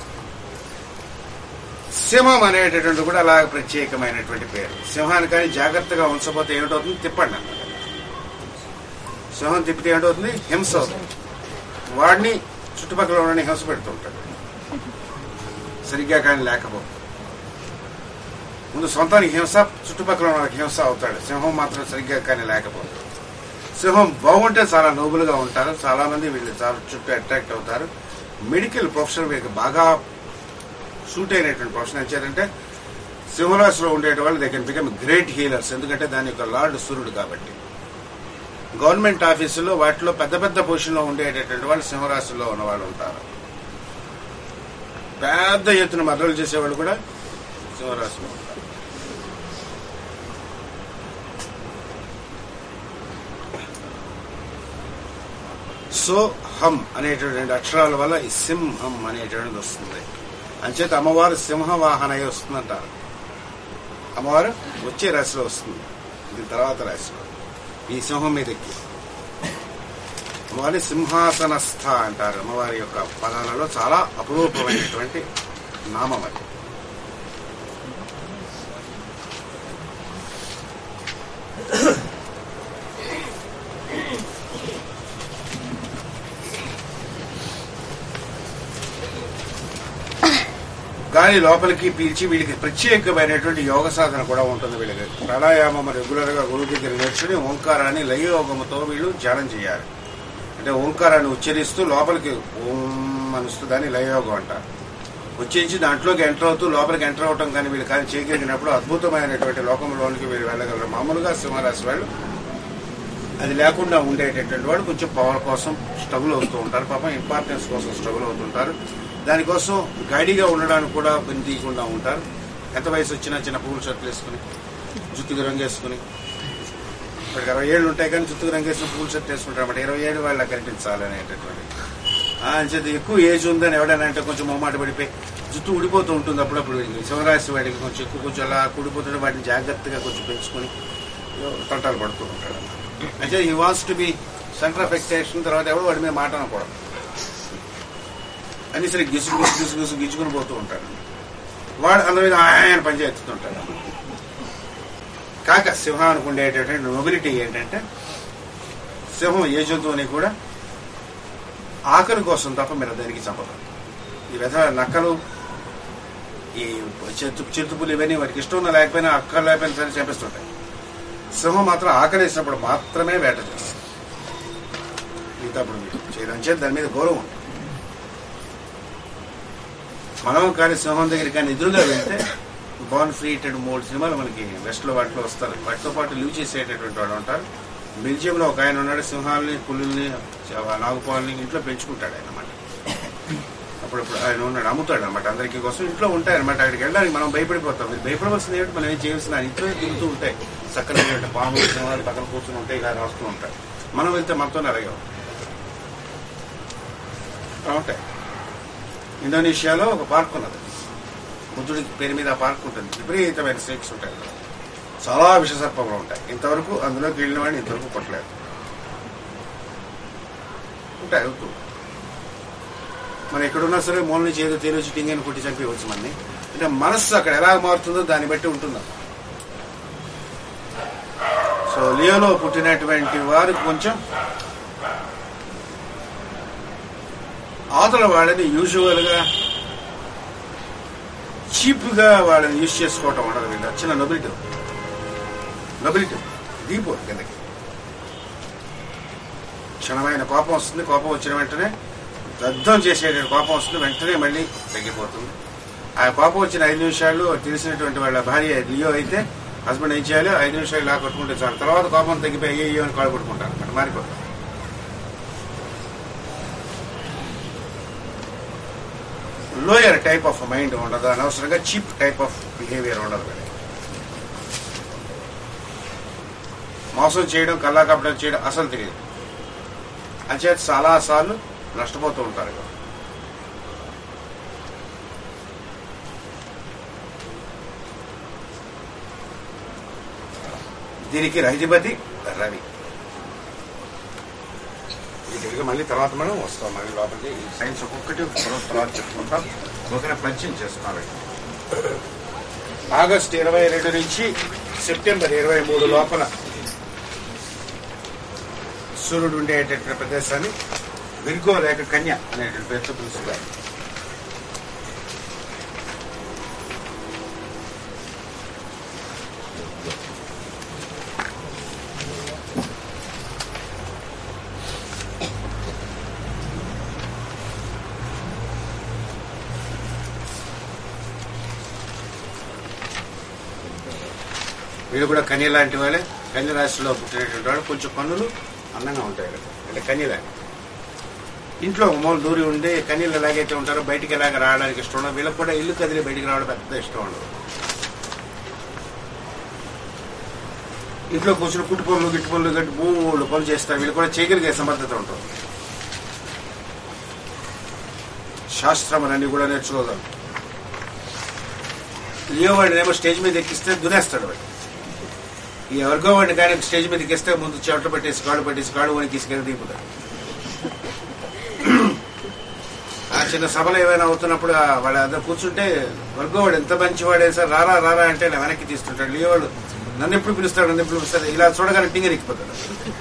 Speaker 4: సింహం అనేటటువంటి కూడా అలా ప్రత్యేకమైనటువంటి పేరు సింహాన్ని కానీ జాగ్రత్తగా ఉంచకపోతే ఏమిటవుతుంది తిప్పండి అన్నమాట సింహం తిప్పితే ఏమిటవుతుంది హింస అవుతుంది వాడిని చుట్టుపక్కల ఉన్న హింస పెడుతుంటాడు సరిగ్గా కానీ లేకపోతే ముందు సొంతానికి హింస చుట్టుపక్కల ఉన్న వాళ్ళకి హింస అవుతాడు సింహం మాత్రం సరిగ్గా కానీ లేకపోతే సింహం బాగుంటే చాలా నోబుల్గా ఉంటారు చాలా మంది వీళ్ళు చాలా చుట్టూ అట్రాక్ట్ అవుతారు మెడికల్ ప్రొఫెషన్ వీళ్ళకి బాగా సూట్ అయినటువంటి ప్రొఫెషన్ వచ్చారంటే సింహరాశిలో ఉండే వాళ్ళు they can become great healers ఎందుకంటే దాని యొక్క లార్డ్ సూర్యుడు కాబట్టి గవర్నమెంట్ ఆఫీసులో వాటిలో పెద్ద పెద్ద పొజిషన్లో ఉండేటటువంటి వాళ్ళు సింహరాశిలో ఉన్న వాళ్ళు ఉంటారు పెద్ద ఎత్తున మద్దతులు చేసేవాళ్ళు కూడా సింహరాశిలో ఉంటారు సో హం అనేటటువంటి అక్షరాల వల్ల ఈ సింహం అనేటువంటిది వస్తుంది అంచేత అమ్మవారు సింహవాహన అయి వస్తుందంటారు అమ్మవారు వచ్చే రాశిలో వస్తుంది దీని తర్వాత రాశిలో ఈ సింహం మీద ఎక్కి అమ్మవారి సింహాసనస్థ అంటారు అమ్మవారి యొక్క పదాలలో చాలా అపురూపమైనటువంటి నామం అది గాలి లోపలికి పీల్చి వీళ్ళకి ప్రత్యేకమైనటువంటి యోగ సాధన కూడా ఉంటుంది వీళ్ళకి ప్రాణాయామం రెగ్యులర్ గా గురువు దగ్గర నేర్చుకుని ఓంకారాన్ని లయయోగముతో వీళ్ళు ధ్యానం చేయాలి అంటే ఓంకారాన్ని ఉచ్చరిస్తూ లోపలికి ఓం అనుస్తూ దాన్ని లయయోగం అంటారు ఉచ్చరించి దాంట్లోకి ఎంటర్ అవుతూ లోపలికి ఎంటర్ అవటం కానీ వీళ్ళు కానీ చేయగలిగినప్పుడు అద్భుతమైనటువంటి లోకంలోనికి వీళ్ళు వెళ్ళగలరు మామూలుగా సింహరాశి వాళ్ళు అది లేకుండా ఉండేటటువంటి వాడు కొంచెం పవర్ కోసం స్ట్రగుల్ అవుతూ ఉంటారు పాపం ఇంపార్టెన్స్ కోసం స్ట్రగుల్ అవుతుంటారు దానికోసం గైడీగా ఉండడానికి కూడా పని తీయకుండా ఉంటారు ఎంత వయసు వచ్చినా చిన్న పూల షర్ట్లు వేసుకుని జుత్తుకు రంగేసుకుని ఇప్పటికి అరవై ఏళ్ళు ఉంటాయి కానీ జుత్తుకు రంగేసిన పూల షర్ట్ వేసుకుంటారు అన్నమాట ఇరవై ఏళ్ళు వాళ్ళ కనిపించాలి అనేటటువంటి ఆ, అంచేత ఎక్కువ ఏజ్ ఉందని ఎవడైనా అంటే కొంచెం మొమ్మాట పడిపోయి జుట్టు ఊడిపోతూ ఉంటుంది అప్పుడప్పుడు వీడికి. శివరాశి వాడికి కొంచెం ఎక్కువ కొంచెం అలా కూడిపోతుంటే వాటిని జాగ్రత్తగా కొంచెం పెంచుకొని తంటాలు పడుతూ ఉంటాడు అంటే he wants to be centre of extension తర్వాత ఎవరు వాడి మీద మాట అనకూడదు అని సరే గిసుగు గిసు గిసు గిసు గిచ్చుకుని పోతూ ఉంటాడు వాడు అందరి మీద ఆయన పనిచేస్తుంటాడు కాక సింహానికి ఉండేటటువంటి నొబిలిటీ ఏంటంటే సింహం ఏ జంతువుని కూడా ఆకలి కోసం తప్ప మీరు దానికి చంపదు ఈ విధ నక్కలు ఈ చెత్తు చిరుతుపులు ఇవన్నీ వాటికి ఇష్టం ఉన్నా లేకపోయినా అక్కలు లేకపోయినా సరే చంపిస్తుంటాయి సింహం మాత్రం ఆకలి వేసినప్పుడు మాత్రమే వేట చేస్తుంది మిగతా అప్పుడు మీరు చేయడం చేత దాని మీద గౌరవం ఉంటుంది మనం కానీ సింహం దగ్గర కానీ ఎదురుగా వెళ్తే బాన్ ఫ్రీటెడ్ మూడు సినిమాలు మనకి వెస్ట్ లో వాటిలో వస్తారు వాటితో పాటు లివ్ చేసేటటువంటి వాళ్ళు ఉంటారు బెల్జియం లో ఒక ఆయన ఉన్నాడు సింహాలని పులుల్ని నాగుపాలని ఇంట్లో పెంచుకుంటాడు ఆయన అన్నమాట అప్పుడప్పుడు ఆయన ఉన్నాడు అమ్ముతాడు అనమాట అందరికీ కోసం ఇంట్లో ఉంటాయి అనమాట అక్కడికి వెళ్ళడానికి మనం భయపడిపోతాం మీరు భయపడవలసింది ఏమిటి మనం ఏం చేయాల్సిన ఆయన ఇంట్లో తిరుగుతూ ఉంటాయి చక్కని పాములు సింహాలు పక్కన కూర్చుని ఉంటాయి ఇలా రాస్తూ ఉంటాయి మనం వెళ్తే మనతో అలాగే ఉంటాయి. ఉంటాయి ఇండోనేషియాలో ఒక పార్క్ ఉన్నది బుద్ధుడి పేరు మీద ఆ పార్క్ ఉంటుంది విపరీతమైన స్నేక్స్ ఉంటాయి అందులో. చాలా విషసర్పములు ఉంటాయి ఇంతవరకు అందులోకి వెళ్ళిన వాడిని ఇంతవరకు కొట్టలేదు ఉంటాయి అవుతూ మనం ఎక్కడున్నా సరే మూల నుంచి ఏదో తేలి టింగ్ అని కొట్టి చంపేయవచ్చు మనని అంటే మనస్సు అక్కడ ఎలా మారుతుందో దాన్ని బట్టి ఉంటుంది సో లియోలో పుట్టినటువంటి వారు కొంచెం అవతల వాళ్ళని యూజువల్ గా చీప్ గా వాళ్ళని యూజ్ చేసుకోవటం ఉండదు వీళ్ళు వచ్చిన నొబిలిటీ నొబిలిటీ దీపో కిందకి క్షణమైన కోపం వస్తుంది కోపం వచ్చిన వెంటనే దగ్ధం చేసేటువంటి కోపం వస్తుంది వెంటనే మళ్ళీ తగ్గిపోతుంది ఆ కోపం వచ్చిన ఐదు నిమిషాలు తెలిసినటువంటి వాళ్ళ భార్య లియో అయితే హస్బెండ్ ఏం చేయాలి ఐదు నిమిషాలు ఇలా కొట్టుకుంటే చాలు తర్వాత కోపం తగ్గిపోయి అయ్యో అని కాళ్ళు కొట్టుకుంటారు అనమాట మారిపోతారు లోయర్ టైప్ ఆఫ్ మైండ్ ఉండదు అనవసరంగా చీప్ టైప్ ఆఫ్ బిహేవియర్ ఉండదు వీళ్ళకి. మోసం చేయడం కల్లా కప్పడం చేయడం అసలు తెలియదు అంచేత చాలా సార్లు నష్టపోతూ ఉంటారు దీనికి రహితిపతి రవి ఈ దగ్గర మళ్ళీ తర్వాత మనం వస్తాం మళ్ళీ లోపలికి ఈ సైన్స్ ఒక్కొక్కటి తర్వాత తర్వాత చెప్పుకుంటాం ఒకనే పరిచయం చేస్తున్నాం ఆగస్ట్ ఇరవై రెండు నుంచి సెప్టెంబర్ ఇరవై మూడు లోపల సూర్యుడు ఉండేటటువంటి ప్రదేశాన్ని విర్గో లేక కన్య అనేటువంటి పేరుతో పిలుస్తారు వీళ్ళు కూడా కన్య లాంటి వాళ్ళే కన్య రాశిలో పుట్టినటువంటి వాళ్ళు కొంచెం కన్నులు అందంగా ఉంటాయి కదా అంటే కన్యలాంటి ఇంట్లో మూల దూరి ఉండి కన్యలు ఎలాగైతే ఉంటారో బయటికి ఎలాగ రావడానికి ఇష్టం ఉండదు వీళ్ళకి కూడా ఇల్లు కదిలి బయటికి రావడం పెద్ద ఇష్టం ఉండదు ఇంట్లో కూర్చుని కుట్టు పనులు గిట్టు పనులు గట్టి మూడు పనులు చేస్తారు వీళ్ళు కూడా చేయగలిగే సమర్థత ఉంటుంది శాస్త్రం అన్నీ కూడా నేర్చుకోగలరు లియో వాడిని ఏమో స్టేజ్ మీద ఎక్కిస్తే దునేస్తాడు వాడు ఈ ఎవరికో వాడిని కానీ స్టేజ్ మీద ఎక్కిస్తే ముందు చెవట పెట్టేసి కాళ్ళు పెట్టేసి కాళ్ళు వనికి తీసుకెళ్ళి దిగుతాడు ఆ చిన్న సభలు ఏమైనా అవుతున్నప్పుడు ఆ వాడు అందరు కూర్చుంటే వర్గో వాడు ఎంత మంచివాడే సార్ రారా రారా అంటే నా వెనక్కి తీస్తుంటాడు లియో వాడు నన్ను ఎప్పుడు పిలుస్తాడు నన్ను ఎప్పుడు పిలుస్తాడు ఇలా చూడగానే టింగర్ ఎక్కిపోతాడు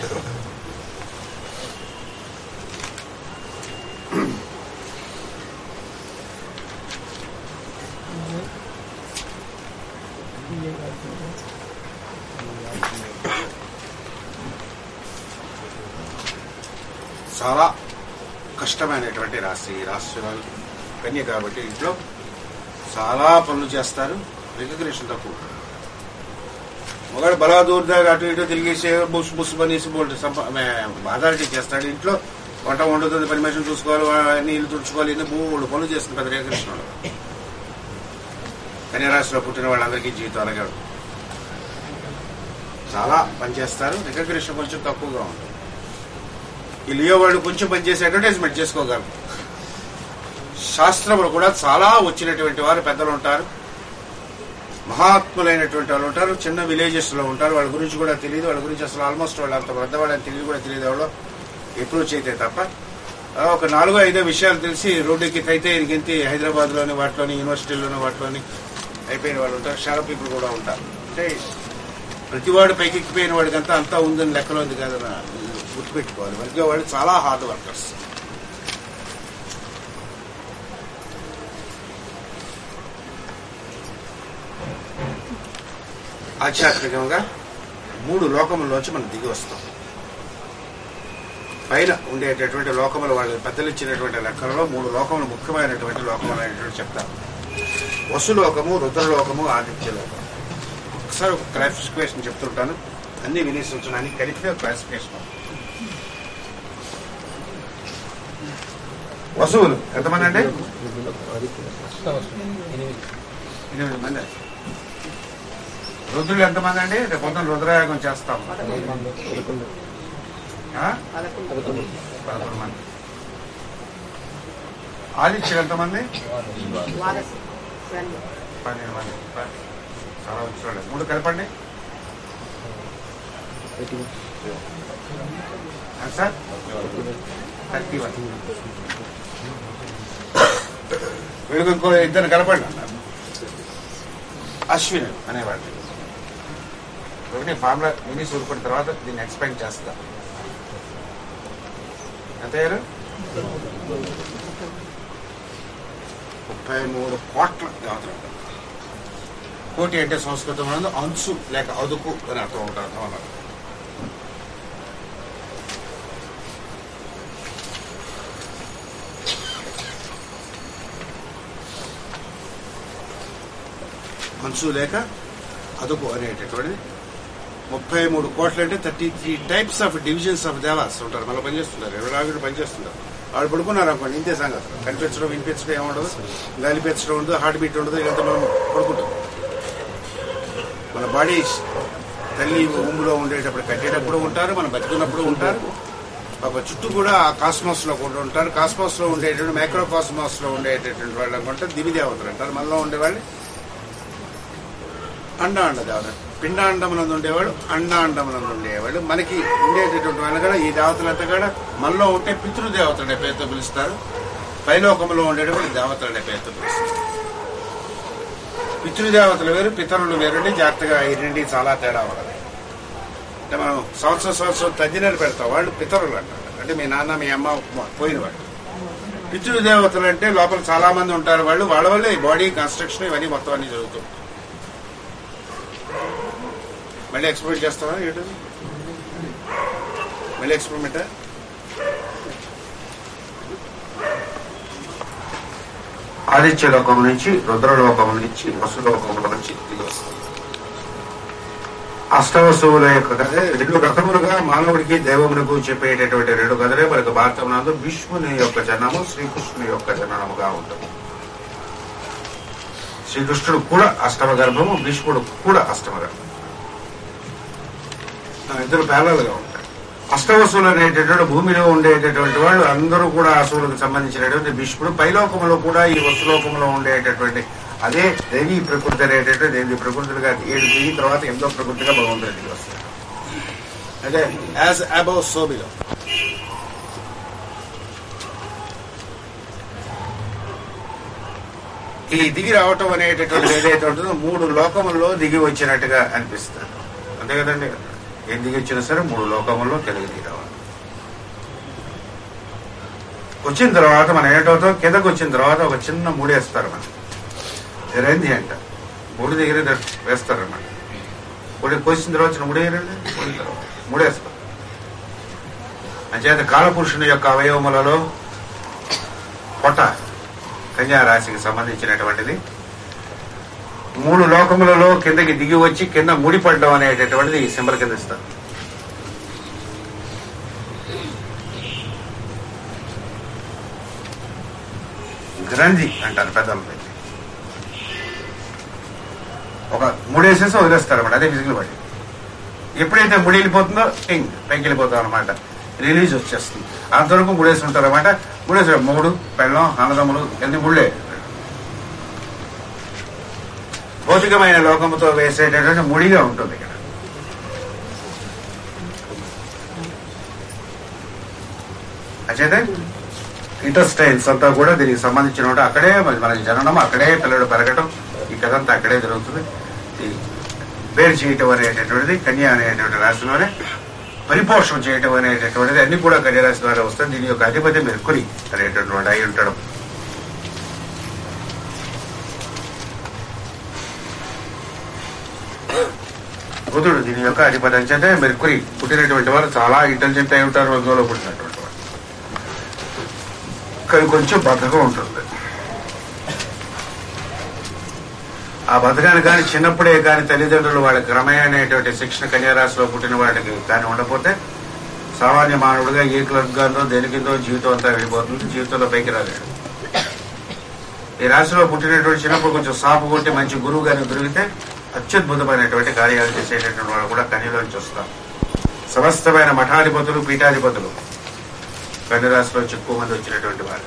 Speaker 4: చాలా కష్టమైనటువంటి రాశి ఈ రాశి వాళ్ళు కన్య కాబట్టి ఇంట్లో చాలా పనులు చేస్తారు రికగ్నేషన్ తక్కువ మొగాడు బలాదూర్దాగా అటు ఇటు తిరిగేసి బుస్ బుస్ పనేసి అథారిటీ చేస్తాడు ఇంట్లో వంట వండుతుంది పని మనిషిని చూసుకోవాలి వా- నీళ్లు తుడుచుకోవాలి ఇన్ని మూడు పనులు చేస్తుంది పెద్ద రేకృష్ణ కన్యరాశిలో పుట్టిన వాళ్ళందరికీ జీవితం అలాగే ఉంటుంది. చాలా పనిచేస్తారు రికగ్నేషన్ కొంచెం తక్కువగా ఉంటుంది ఈ లియో వాళ్ళు కొంచెం పనిచేసి అడ్వర్టైజ్మెంట్ చేసుకోగలరు శాస్త్రంలో కూడా చాలా వచ్చినటువంటి వారు పెద్దలు ఉంటారు మహాత్ములైనటువంటి వాళ్ళు ఉంటారు చిన్న విలేజెస్ లో ఉంటారు వాళ్ళ గురించి కూడా తెలియదు వాళ్ళ గురించి అసలు ఆల్మోస్ట్ వాళ్ళు అంత పెద్దవాళ్ళని తెలియదు కూడా తెలియదు ఎవరో అప్రోచ్ అయితే తప్ప ఆ, ఒక నాలుగో ఐదో విషయాలు తెలిసి రోడ్డుకి అయితే ఎనికింతి హైదరాబాద్ లోని వాటిలోని యూనివర్సిటీలోని వాటిలోని అయిపోయిన వాళ్ళు ఉంటారు షారప్ పీపుల్ కూడా ఉంటారు అంటే ప్రతివాడు పైకి ఎక్కిపోయిన వాడికంతా అంతా ఉందని లెక్కలో ఉంది కాదని గుర్తుపెట్టుకోవాలి వర్గే వాళ్ళు చాలా హార్డ్ వర్కర్స్ ఆధ్యాత్మికంగా మూడు లోకముల్లోంచి మనం దిగి వస్తాం పైన ఉండేటటువంటి లోకములు వాళ్ళు పెద్దలు ఇచ్చినటువంటి లెక్కలలో మూడు లోకములు ముఖ్యమైనటువంటి లోకములు అనేటువంటి చెప్తారు వసులోకము రుద్రలోకము ఆదిత్యలోకము ఒకసారి ఒక క్లాసిఫికేషన్ చెప్తుంటాను అన్ని వినేసి ఉంచున్నాను అన్ని కలిపి ఒక క్లాసిఫికేషన్ వసువులు ఎంతమంది అండి ఎనిమిది మంది రుద్రులు ఎంతమంది అండి రేపు పొద్దున రుద్రయాగం చేస్తాం ఆ? పదకొండు మంది ఆదిత్యులు ఎంతమంది పన్నెండు మంది చాలా వచ్చి మూడు కలపండి ఎంత సార్ థర్టీ వన్ వీళ్ళకి ఇంకో ఇద్దరు కలపండి అన్నారు అశ్విన్ అనేవాడు ఒకటి ఫార్ములా విని సూరుకున్న తర్వాత దీన్ని ఎక్స్పెక్ట్ చేస్తా ఎంత అయ్యారు ముప్పై మూడు కోట్ల దేవతలు ఉంటారు. కోటి అంటే సంస్కృతం నందు అంచు లేక అదుపు అని అర్థం ఉంటారు అర్థం అన్నారు అంచు లేక అదుపు అనేటటువంటిది ముప్పై మూడు కోట్లు అంటే thirty three types of divisions of devas ఉంటారు మళ్ళీ పనిచేస్తున్నారు ఎవరు రాగుడు పనిచేస్తున్నారు వాళ్ళు పడుకున్నారు అనుకోండి ఇంతే సంగతి కనిపించడం వినిపించడం ఏముండదు గాలి పీల్చడం ఉండదు హార్ట్ బీట్ ఉండదు ఇదంతా మనం పడుకుంటాం మన బాడీ తల్లి ఊములో ఉండేటప్పుడు కట్టేటప్పుడు ఉంటారు మనం బతుకున్నప్పుడు ఉంటారు పాప చుట్టూ కూడా ఆ కాస్మాస్ లో కూడా ఉంటారు కాస్మాస్ లో ఉండేటువంటి మైక్రో కాస్మాస్ లో ఉండేటటువంటి వాళ్ళు అనుకుంటే దివి దేవతలు అంటారు మనలో ఉండేవాళ్ళు అండాండ దేవత పిండాండమునందు ఉండేవాడు అండాండమునందు ఉండేవాడు మనకి ఉండేటటువంటి వాళ్ళు కూడా ఈ దేవతలంతా కూడా మనలో ఉంటే పితృదేవతలు అనే పేరుతో పిలుస్తారు పైలోకంలో ఉండేటువంటి దేవతలు అనే పేరుతో పిలుస్తారు పితృదేవతలు వేరు పితరులు వేరండి జాగ్రత్తగా ఈ రెండు చాలా తేడా ఉన్నది అంటే మనం సంవత్సరం సంవత్సరం తద్దినలు పెడతాం వాళ్ళు పితరులు అంటారు అంటే మీ నాన్న మీ అమ్మ పోయిన వాళ్ళు పితృదేవతలు అంటే లోపల చాలా మంది ఉంటారు వాళ్ళు వాళ్ళ వల్లే ఈ బాడీ కన్స్ట్రక్షన్ ఇవన్నీ మొత్తం అన్ని జరుగుతుంది మళ్ళీ ఎక్స్పెరిమెంట్ చేస్తావా ఏంటి మళ్ళీ ఎక్స్పెరిమెంట్ ఆదిత్య లోకం నుంచి రుద్రలోకం నుంచి వసులోకంలో నుంచి దిగి వస్తుంది అష్టవసువుల యొక్క కథ రెండు రకములుగా మానవుడికి దైవమునకు చెప్పేటటువంటి రెండు కథలే మనకు భారతం నందు భీష్ముని యొక్క జననము శ్రీకృష్ణుని యొక్క జననముగా ఉంటుంది శ్రీకృష్ణుడు కూడా అష్టమ గర్భము భీష్ముడు కూడా అష్టమ గర్భం ఆ ఇద్దరు పేలలుగా ఉంటారు అష్టవసులు అనేటటువంటి భూమిలో ఉండేటటువంటి వాళ్ళు అందరూ కూడా అసువులకు సంబంధించినటువంటి భీష్ముడు పైలోకంలో కూడా ఈ వస్తులోకంలో ఉండేటటువంటి అదే దేవి ప్రకృతి అనేటటువంటి దేవి ప్రకృతులుగా ఏడు దిగి తర్వాత ఎంతో ప్రకృతిగా భగవంతుడి దిగి వస్తారు అదే యాజ్ అబౌవ్ సోబిలో ఈ దిగి రావటం అనేటటువంటి ఏదైతే ఉంటుందో మూడు లోకముల్లో దిగి వచ్చినట్టుగా అనిపిస్తుంది అంతే కదండి ఏం దిగి వచ్చినా సరే మూడు లోకముల్లో తెలుగు దిగి రావాలి వచ్చిన తర్వాత మనం ఏంటవుతాం కిందకు వచ్చిన తర్వాత ఒక చిన్న ముడేస్తారు మనం రంది అంట ముడి దగ్గర వేస్తారు అన్నమాట ముడి కోసిన తర్వాత చిన్న ముడేయరండి ముడి తర్వాత ముడేస్తారు అంచేత కాలపురుషుని యొక్క అవయవములలో పొట్ట కన్యా రాశికి సంబంధించినటువంటిది మూడు లోకములలో కిందకి దిగి వచ్చి కింద ముడిపడ్డం అనేటటువంటిది ఈ సింబల్ కింద ఇస్తారు గ్రంథి అంటారు పెద్దలు పెట్టి ఒక మూడేసేసి వదిలేస్తారు అనమాట అదే ఫిజికల్ బాడీ ఎప్పుడైతే ముడి వెళ్ళిపోతుందో టింగ్ పైకి వెళ్ళిపోతాం అనమాట రిలీజ్ వచ్చేస్తుంది అంతవరకు ముడేసి ఉంటారు అనమాట ముడేసి మూడు పెళ్ళం అన్నదమ్ములు ఎన్ని ముళ్ళే భౌతికమైన లోకముతో వేసేటటువంటి ముడిగా ఉంటుంది ఇక్కడ అచేతే ఇంటర్స్టైన్స్ అంతా కూడా దీనికి సంబంధించిన ఉంటే అక్కడే మరి మనకి జననం అక్కడే పిల్లలు పెరగటం ఈ కథంతా అక్కడే జరుగుతుంది ఈ పేరు చేయటం అనేటటువంటిది కన్య అనేటువంటి రాశిలోనే పరిపోషణ చేయటం అనేటటువంటిది అన్ని కూడా కన్య రాశి ద్వారా వస్తుంది దీని యొక్క అధిపతి మెర్కురి అనేటటువంటి అయి ఉంటాడు బుధుడు దీని యొక్క అధిపతి అంచేతే మెర్కురి పుట్టినటువంటి వారు చాలా ఇంటెలిజెంట్ అయి ఉంటారు రోజులో పుట్టినటువంటి వారు కానీ కొంచెం బద్ధకం ఉంటుంది ఆ బతకాన్ని కానీ చిన్నప్పుడే కానీ తల్లిదండ్రులు వాళ్ళ క్రమమైనటువంటి శిక్షణ కన్యారాశిలో పుట్టిన వాటికి కానీ ఉండకపోతే సామాన్య మానవుడిగా ఏ క్లబ్ గానో దేనికిందో జీవితం అంతా వెళ్ళిపోతుంది జీవితంలో పైకి రాలేడు ఈ రాశిలో పుట్టినటువంటి చిన్నప్పుడు కొంచెం సాపు కొట్టి మంచి గురువు గారిని దొరికితే అత్యద్భుతమైనటువంటి కార్యాలు చేసేటటువంటి వాళ్ళు కూడా కన్యలోంచి వస్తారు సమస్తమైన మఠాధిపతులు పీఠాధిపతులు కన్యరాశిలో ఎక్కువ మంది వచ్చినటువంటి వారు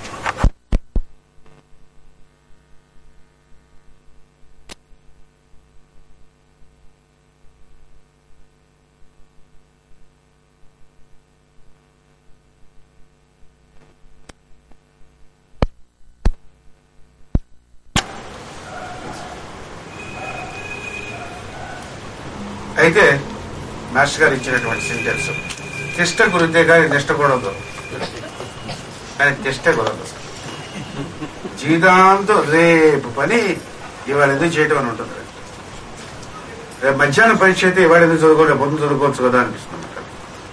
Speaker 4: అయితే మాస్టర్ గారు ఇచ్చినటువంటి సెంటెన్స్ తిష్ట గురితే కానీ నిష్ట కూడదు కానీ తిష్ట కూడదు జీవితాంతం రేపు పని ఇవాళ ఎందుకు చేయటం అని ఉంటుంది రేపు మధ్యాహ్నం పరీక్ష అయితే ఇవాళ ఎందుకు చదువుకో రేపు పొద్దున చదువుకోవచ్చు కదా అనిపిస్తుంది నాకు.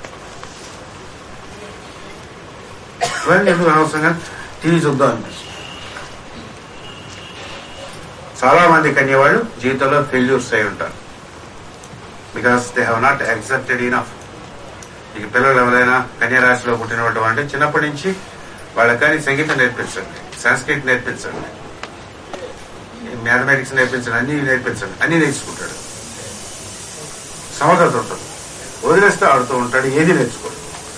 Speaker 4: ఇవాళ ఎందుకు అనవసరంగా టీవీ చూద్దాం అనిపిస్తుంది చాలా మంది కన్యవాళ్ళు జీవితంలో ఫెయిల్యూర్స్ అయి ఉంటారు because they have not accepted enough ఇక పిల్లలు ఎవరైనా కన్యారాశిలో పుట్టినటువంటి అంటే చిన్నప్పటి నుంచి వాళ్ళకి కానీ సంగీతం నేర్పించండి సంస్కృతి నేర్పించండి మ్యాథమెటిక్స్ నేర్పించండి అన్ని నేర్పించండి అన్ని నేర్చుకుంటాడు సమగ్రత ఉంటుంది వదిలేస్తే ఆడుతూ ఉంటాడు ఏది నేర్చుకోడు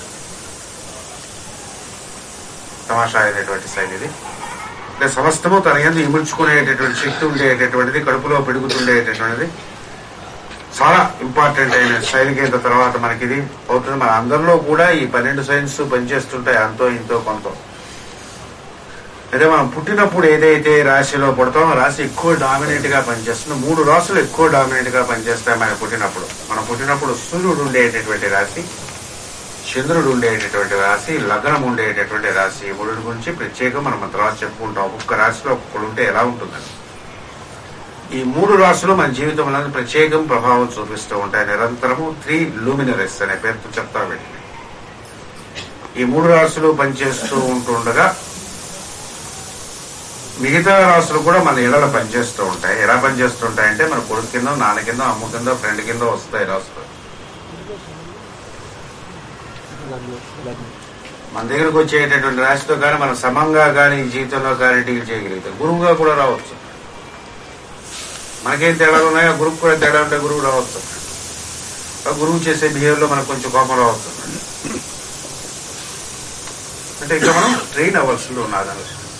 Speaker 4: తమాషా అయినటువంటి శైలి ఇది అంటే సమస్తము తన ఎందు ఇముడ్చుకునేటటువంటి శక్తి ఉండేటటువంటిది కడుపులో పెరుగుతుండేటటువంటిది చాలా ఇంపార్టెంట్ అయిన శైలికేంత తర్వాత మనకి ఇది అవుతుంది మన అందరిలో కూడా ఈ పన్నెండు సైన్స్ పనిచేస్తుంటాయి అంతో ఇంతో కొంత అయితే మనం పుట్టినప్పుడు ఏదైతే రాశిలో పుడతామో రాశి ఎక్కువ డామినేట్ గా పనిచేస్తుంది మూడు రాసులు ఎక్కువ డామినేట్ గా పనిచేస్తాయి మనం పుట్టినప్పుడు మనం పుట్టినప్పుడు సూర్యుడు ఉండేటటువంటి రాశి చంద్రుడు ఉండేటటువంటి రాశి లగ్నం ఉండేటటువంటి రాశి ఈ మూడు గురించి ప్రత్యేకంగా మనం తర్వాత చెప్పుకుంటాం ఒక్కొక్క రాశిలో ఒక్కొక్కడు ఉంటే ఎలా ఉంటుందని ఈ మూడు రాశులు మన జీవితంలో ప్రత్యేకం ప్రభావం చూపిస్తూ ఉంటాయి నిరంతరము త్రీ లూమినరీస్ అనే పేరుతో చెప్తా వీటిని ఈ మూడు రాశులు పనిచేస్తూ ఉంటుండగా మిగతా రాసులు కూడా మన ఇళ్లలో పనిచేస్తూ ఉంటాయి ఎలా పనిచేస్తూ ఉంటాయంటే మన కొడుకు కింద నాన్న కింద అమ్మ కింద ఫ్రెండ్ కింద వస్తాయి రాసులు మన దగ్గరకు వచ్చేటటువంటి రాశితో కానీ మనం సమంగా కానీ జీవితంలో కానీ డీల్ చేయగలుగుతాం గురువుగా కూడా రావచ్చు మనకేం తేడాలు ఉన్నాయో ఆ గురువు కూడా తేడా ఉంటే గురువు రావచ్చు ఆ గురువు చేసే బిహేవియర్ లో మనకు కొంచెం కోపం రావచ్చు అంటే ఇంకా మనం ట్రైన్ అవ్వాల్సింది ఉన్నది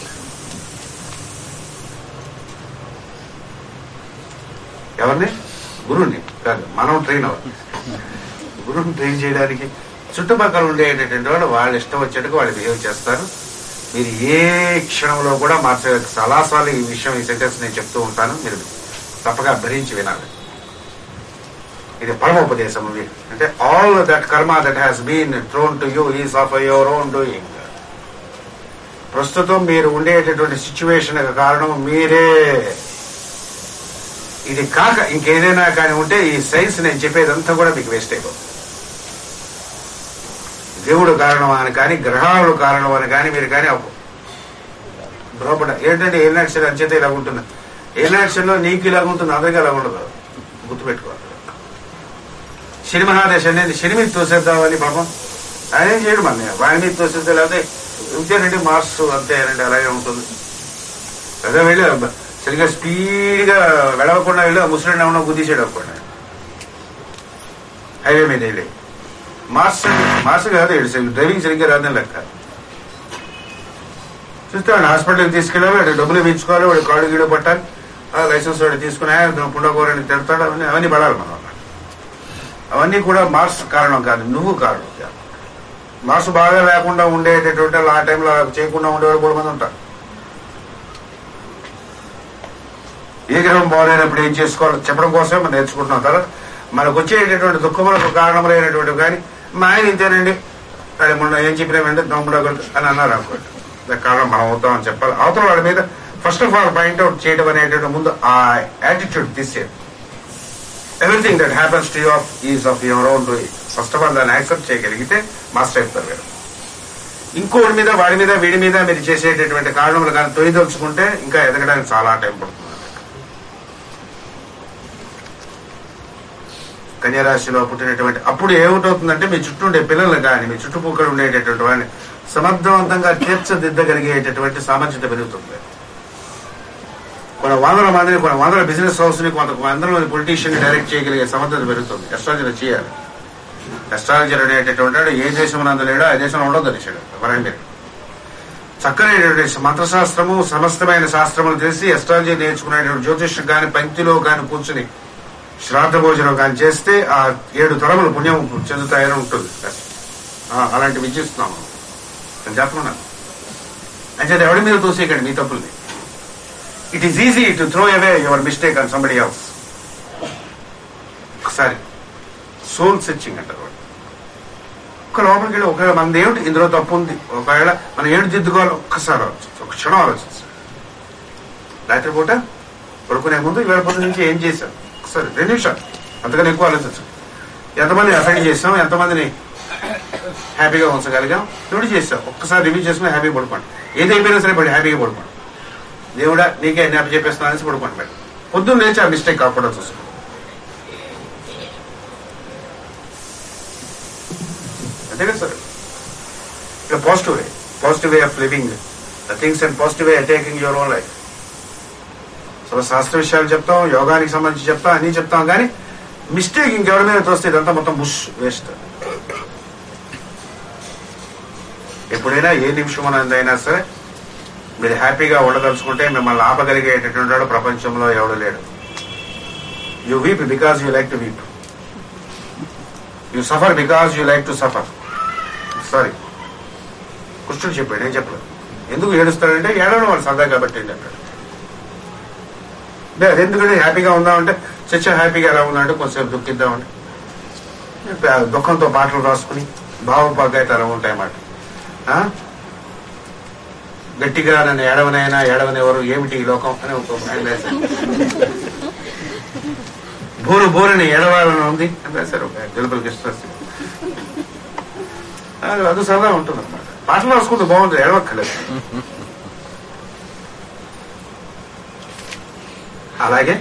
Speaker 4: ఎవరిని గురువుని కాదు మనం ట్రైన్ అవ్వాలి గురువుని ట్రైన్ చేయడానికి చుట్టుపక్కల ఉండేటటువంటి వాళ్ళు వాళ్ళ ఇష్టం వచ్చేట్టుగా వాళ్ళు బిహేవ్ చేస్తారు మీరు ఏ క్షణంలో కూడా మార్చే చాలాసార్లు ఈ విషయం ఈ సెంటెన్స్ నేను చెప్తూ ఉంటాను మీరు తప్పగా భరించి వినాలి ఇది పరమోపదేశం ఇది అంటే all that karma that has been thrown to you is of your own doing ప్రస్తుతం మీరు ఉండేటటువంటి సిచ్యువేషన్ కారణం మీరే ఇది కాక ఇంకేదైనా కానీ ఉంటే ఈ సైన్స్ నేను చెప్పేదంతా కూడా మీకు వేస్ట్ అయిపోతుంది దేవుడు కారణం అని కానీ గ్రహాలు కారణం అని కానీ మీరు కానీ అవ్వ భ్రమపడ ఏంటంటే ఏ నక్షత్రం అంచేత ఇలా ఉంటుంది ఏ నక్షత్రంలో నీకు ఇలాగ ఉంటుంది అందరికీ అలా ఉండదు గుర్తుపెట్టుకోవాలి శని మహాదశ అనేది శని మీద తోసేద్దామని పాపం ఆయన ఏం చేయడం అన్నయ్య వాడి మీద తోసేస్తే లేకపోతే ఇంతేనండి మార్క్స్ అంతేనండి అలాగే ఉంటుంది అదే వెళ్ళి సరిగ్గా స్పీడ్గా వెళ్ళకుండా వెళ్ళి ఆ ముసలి ఏమన్నా గుద్దిసాడు అనుకోండి హైవే మీద వెళ్ళి మార్క్స్ మార్క్స్ కాదు వీడు సరిగ్గా డ్రైవింగ్ సరిగ్గా రాదని లెక్క చూస్తే వాడిని హాస్పిటల్కి తీసుకెళ్ళాలి వాడి డబ్బులు వేయించుకోవాలి వాడి కాడు గీడు పట్టాలి ఆ లైసెన్స్ వాడు తీసుకుని పుండకూరని తిడతాడు అవన్నీ అవన్నీ పడాలి మనం అవన్నీ కూడా మార్క్స్ కారణం కాదు నువ్వు కారణం మార్క్స్ బాగా లేకుండా ఉండేటటువంటి వాళ్ళు ఆ టైంలో అలా చేయకుండా ఉండేవాళ్ళు కూడా మంది ఉంటారు ఏ గ్రహం బాగలేనప్పుడు ఏం చేసుకోవాలి చెప్పడం కోసమే మనం నేర్చుకుంటున్నాం తర్వాత మనకు వచ్చేటటువంటి దుఃఖములకు కారణములైనటువంటి కానీ మా ఆయన ఇంతేనండి అది మొన్న ఏం చెప్పినామంటే దొంగడగలు అని అన్నారు అనుకోండి దానికి కారణం మనం అవుతామని చెప్పాలి అవతల వాళ్ళ మీద ఫస్ట్ ఆఫ్ ఆల్ పాయింట్అవుట్ చేయడం అనేటువంటి ముందు ఆ యాటిట్యూడ్ తీసేది everything that happens to of is of your own do first of all దాన్ని యాక్సెప్ట్ చేయగలిగితే మాస్టర్ అయిపోతారు మీరు ఇంకోటి మీద వాడి మీద వీడి మీద మీరు చేసేటటువంటి కారణములు కానీ తొలిదలుచుకుంటే ఇంకా ఎదగడానికి చాలా టైం పడుతుంది కన్యరాశిలో పుట్టినటువంటి అప్పుడు ఏమిటవుతుందంటే మీ చుట్టూ ఉండే పిల్లలు కానీ మీ చుట్టుపక్కల ఉండేటటువంటి వాడిని సమర్థవంతంగా తీర్చిదిద్దగలిగేటటువంటి సామర్థ్యత పెరుగుతుంది కొన్ని వందల మందిని కొన్ని వందల బిజినెస్ హౌస్ ని కొంత వందల మంది పొలిటీషియన్ డైరెక్ట్ చేయగలిగే సమర్థత పెరుగుతుంది ఎస్ట్రాలజీలో చేయాలి ఎస్ట్రాలజర్ అనేటటువంటి వాడు ఏ దేశం లేడో ఆ దేశంలో ఉండదు అనేసాడు ఎవరైనా మీరు చక్కనైనటువంటి మంత్రశాస్త్రము సమస్తమైన శాస్త్రములు తెలిసి ఎస్ట్రాలజీ నేర్చుకునేటువంటి జ్యోతిష్యం కానీ పంక్తిలో కానీ కూర్చుని శ్రాద్ధ భోజనం కానీ చేస్తే ఆ ఏడు తరములు పుణ్యం చెందుతాయని ఉంటుంది ఆ, అలాంటి విద్య ఇస్తున్నాము నేను చెప్తున్నాను అంటే ఎవడి మీద తోసేయకండి మీ తప్పుల్ని it is easy to throw away your mistake on somebody house ఒకసారి సోల్ సెర్చింగ్ అంటారు వాడు. ఒక లోపలికి వెళ్ళి ఒకవేళ మనది ఏమిటి ఇందులో తప్పు ఉంది ఒకవేళ మనం ఏడు దిద్దుకోవాలి ఒక్కసారి ఆలోచించు ఒక క్షణం ఆలోచించు రాత్రి పూట పడుకునే ముందు ఇవాళ పొద్దు నుంచి ఏం చేశాం ఒకసారి రెండు నిమిషాలు అంతకన్నా ఎక్కువ ఆలోచించు ఎంతమందిని అఫెండ్ చేసాం ఎంతమందిని హ్యాపీగా ఉంచగలిగాం ఎవడు చేసాం ఒక్కసారి రివ్యూ చేసుకుని హ్యాపీగా పడుకోండి ఏది అయిపోయినా సరే పడి హ్యాపీగా పడుకోండి దేవుడా నీకే జ్ఞాప చెప్పేస్తున్నా అనేసి పడుకోండి మేడం పొద్దున్న లేచి ఆ మిస్టేక్ కాకుండా చూసుకోండి అంతే కదా సార్ ఇట్లా positive way positive way of living the things and positive way attacking your own life so శాస్త్ర విషయాలు చెప్తాం యోగానికి సంబంధించి చెప్తాం అన్ని చెప్తాం కానీ మిస్టేక్ ఇంకెవరి మీద తోస్తే ఇదంతా మొత్తం బుష్ వేస్ట్ ఎప్పుడైనా ఏ నిమిషం అయినా సరే మీరు హ్యాపీగా ఉండదలుచుకుంటే మిమ్మల్ని ఆపగలిగేటటువంటి వాడు ప్రపంచంలో ఎవడు లేడు you weep because you like to weep you suffer because you like to suffer sorry కృష్ణుడు చెప్పాడు నేను చెప్పలేదు ఎందుకు ఏడుస్తాడంటే ఏడవడం వాడు సరదా కాబట్టి ఏంటి అన్నాడు అంటే అది ఎందుకంటే హ్యాపీగా ఉందామంటే చచ్చ హ్యాపీగా ఎలా ఉందంటే కొంచెంసేపు దుఃఖిద్దామంటే దుఃఖంతో పాటలు రాసుకుని భావోపాగాయత అలా ఉంటాయి అన్నమాట ఆ? గట్టిగా నన్ను ఏడవనైనా ఏడవనెవరు ఏమిటి ఈ లోకం అని ఒక ఆయన రాశారు బోరు బోరుని ఏడవాలని ఉంది అని రాశారు ఒక జలుబుల కృష్ణరాజు అది సరదా ఉంటుంది అనమాట పాటలు రాసుకుంటూ బాగుంటుంది ఏడవక్కర్లేదు అలాగే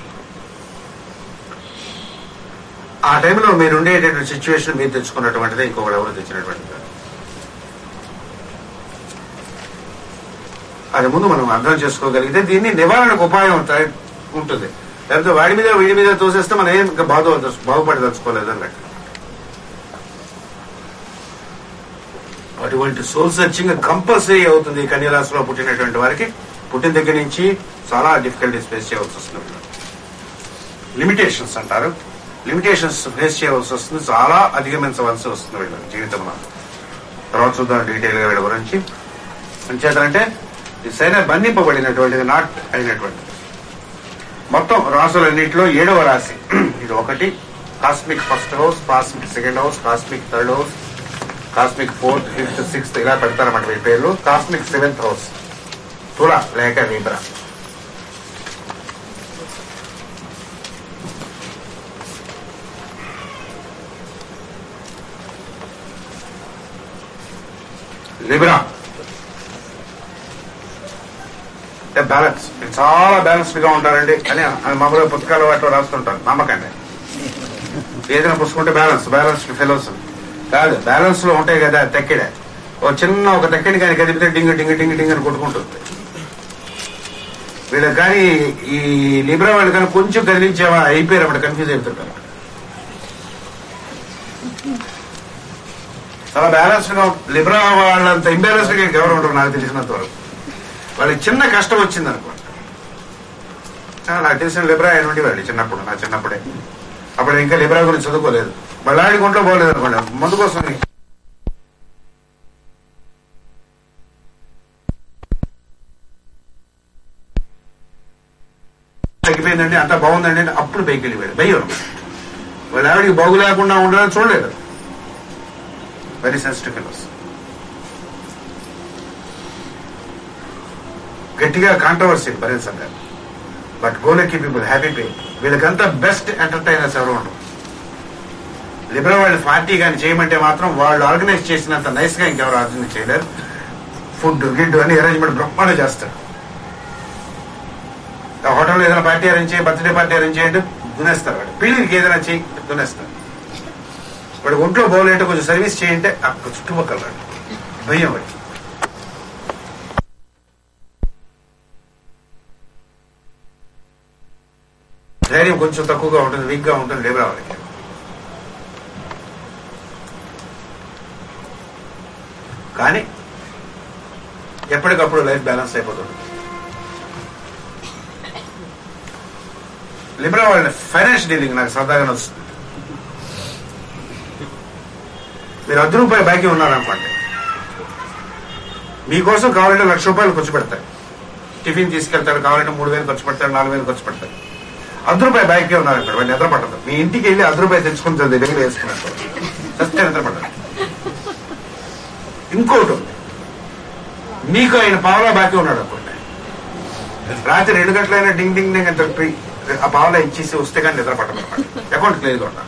Speaker 4: ఆ టైంలో మీరు ఉండేటటువంటి సిచ్యువేషన్ మీరు తెచ్చుకున్నటువంటిది ఇంకొకరు ఎవరు తెచ్చినటువంటిది కాదు. అది ముందు మనం అర్థం చేసుకోగలిగితే దీన్ని నివారణకు ఉపాయం ఉంటాయి ఉంటుంది లేకపోతే వాడి మీద వీడి మీద తోసేస్తే మనం ఏం ఇంకా బాధ బాగుపడి తెచ్చుకోలేదు అన్నట్టు అటువంటి సోల్ సర్చింగ్ కంపల్సరీ అవుతుంది ఈ కన్యరాశిలో పుట్టినటువంటి వారికి పుట్టిన దగ్గర నుంచి చాలా డిఫికల్టీస్ ఫేస్ చేయవలసి వస్తుంది లిమిటేషన్స్ అంటారు లిమిటేషన్స్ ఫేస్ చేయవలసి వస్తుంది చాలా అధిగమించవలసి వస్తుంది వీళ్ళ జీవితంలో తర్వాత చూద్దాం డీటెయిల్ గా వీళ్ళ గురించి అంచేతంటే ఈ సైన బంధింపబడినటువంటిది నాట్ అయినటువంటిది మొత్తం రాసులన్నింటిలో ఏడవ రాశి ఇది ఒకటి cosmic first house cosmic second house cosmic third house cosmic fourth fifth sixth ఇలా పెడతారన్నమాట వీరి పేర్లు కాస్మిక్ సెవెంత్ హౌస్ తుల లేక లీబ్రా లిబ్రా బ్యాలెన్స్ చాలా బ్యాలెన్స్డ్ గా ఉంటారండి అని అని మామూలుగా పుస్తకాలు వాటిలో రాస్తుంటారు నమ్మకండి ఏదైనా పుస్తకుంటే బ్యాలెన్స్ బ్యాలెన్స్ ఫెలోస్ కాదు బ్యాలెన్స్ లో ఉంటాయి కదా తెక్కిడే ఒక చిన్న ఒక తెక్కడి కానీ కదిపితే డింగ్ డింగ్ డింగ్ డింగ్ అని కొట్టుకుంటుంది వీళ్ళకి కానీ ఈ లిబ్రా వాళ్ళు కానీ కొంచెం కదిలించేవా అయిపోయారు అప్పుడు కన్ఫ్యూజ్ అయిపోతుంటారు చాలా బ్యాలెన్స్ గా లిబ్రా వాళ్ళంత ఇంబ్యాలెన్స్ గా ఎవరు ఉంటారు నాకు తెలిసినంత వరకు వాళ్ళకి చిన్న కష్టం వచ్చింది అనుకోండి ఆ, నాకు తెలిసిన లిబ్రా ఆయన ఉండేవాళ్ళు చిన్నప్పుడు నా చిన్నప్పుడే అప్పుడు ఇంకా లిబ్రా గురించి చదువుకోలేదు బళ్ళాడి గుంట్లో పోలేదు అనుకోండి మందు కోసం తగ్గిపోయిందండి అంతా బాగుందండి అంటే అప్పుడు పైకి వెళ్ళిపోయాడు భయం వాళ్ళ ఆవిడికి బాగు లేకుండా ఉండాలని చూడలేదు వెరీ సెన్సిటివ్ ఫెలోస్ గట్టిగా కాంట్రవర్సీ భరించండి బట్ గోలకి పీపుల్ హ్యాపీ పే వీళ్ళకంతా బెస్ట్ ఎంటర్టైనర్స్ ఎవరు ఉండరు లిబరల్ వాళ్ళు పార్టీ కానీ చేయమంటే మాత్రం వాళ్ళు ఆర్గనైజ్ చేసినంత నైస్ గా ఇంకెవరు ఆర్గనైజ్ చేయలేరు ఫుడ్ గిడ్ అని అరేంజ్మెంట్ బ్రహ్మాండ చేస్తారు ఆ హోటల్లో ఏదైనా పార్టీ అరేంజ్ చేయి బర్త్డే పార్టీ అరేంజ్ చేయండి దునేస్తారు వాడు పెళ్లికి ఏదైనా చేయి దునేస్తారు వాడు ఒంట్లో బాగోలేంటే కొంచెం సర్వీస్ చేయంటే అక్కడ చుట్టుపక్కల వాడు భయం వాడి ధైర్యం కొంచెం తక్కువగా ఉంటుంది వీక్ గా ఉంటుంది లేబర్ వాళ్ళకి కానీ ఎప్పటికప్పుడు లైఫ్ బ్యాలెన్స్ అయిపోతుంది లిబరా వాళ్ళ ఫైనాన్స్ డీలింగ్ నాకు సరదాగా వస్తుంది మీరు అర్ధ రూపాయి బాకీ ఉన్నారనుకోండి మీకోసం కావాలంటే లక్ష రూపాయలు ఖర్చు పెడతారు టిఫిన్ తీసుకెళ్తాడు కావాలంటే మూడు వేలు ఖర్చు పెడతాడు నాలుగు వేలు ఖర్చు పెడతాడు అర్ధ రూపాయి బాకీ ఉన్నారనుకోండి వాళ్ళు నిద్ర పట్టదు మీ ఇంటికి వెళ్ళి అర్ధ రూపాయి తెచ్చుకుని దగ్గర వేసుకున్నట్టు చస్తే నిద్ర పట్టదు ఇంకోటి ఉంది మీకు ఆయన పావలా బాకీ ఉన్నాడు అనుకోండి రాత్రి రెండు గంటలైనా డింగ్ డింగ్ డింగ్ అని చెప్పి ఆ పావలా ఇచ్చేసి వస్తే కానీ నిద్ర పట్టదు అనమాట అకౌంట్ క్లియర్గా ఉండాలి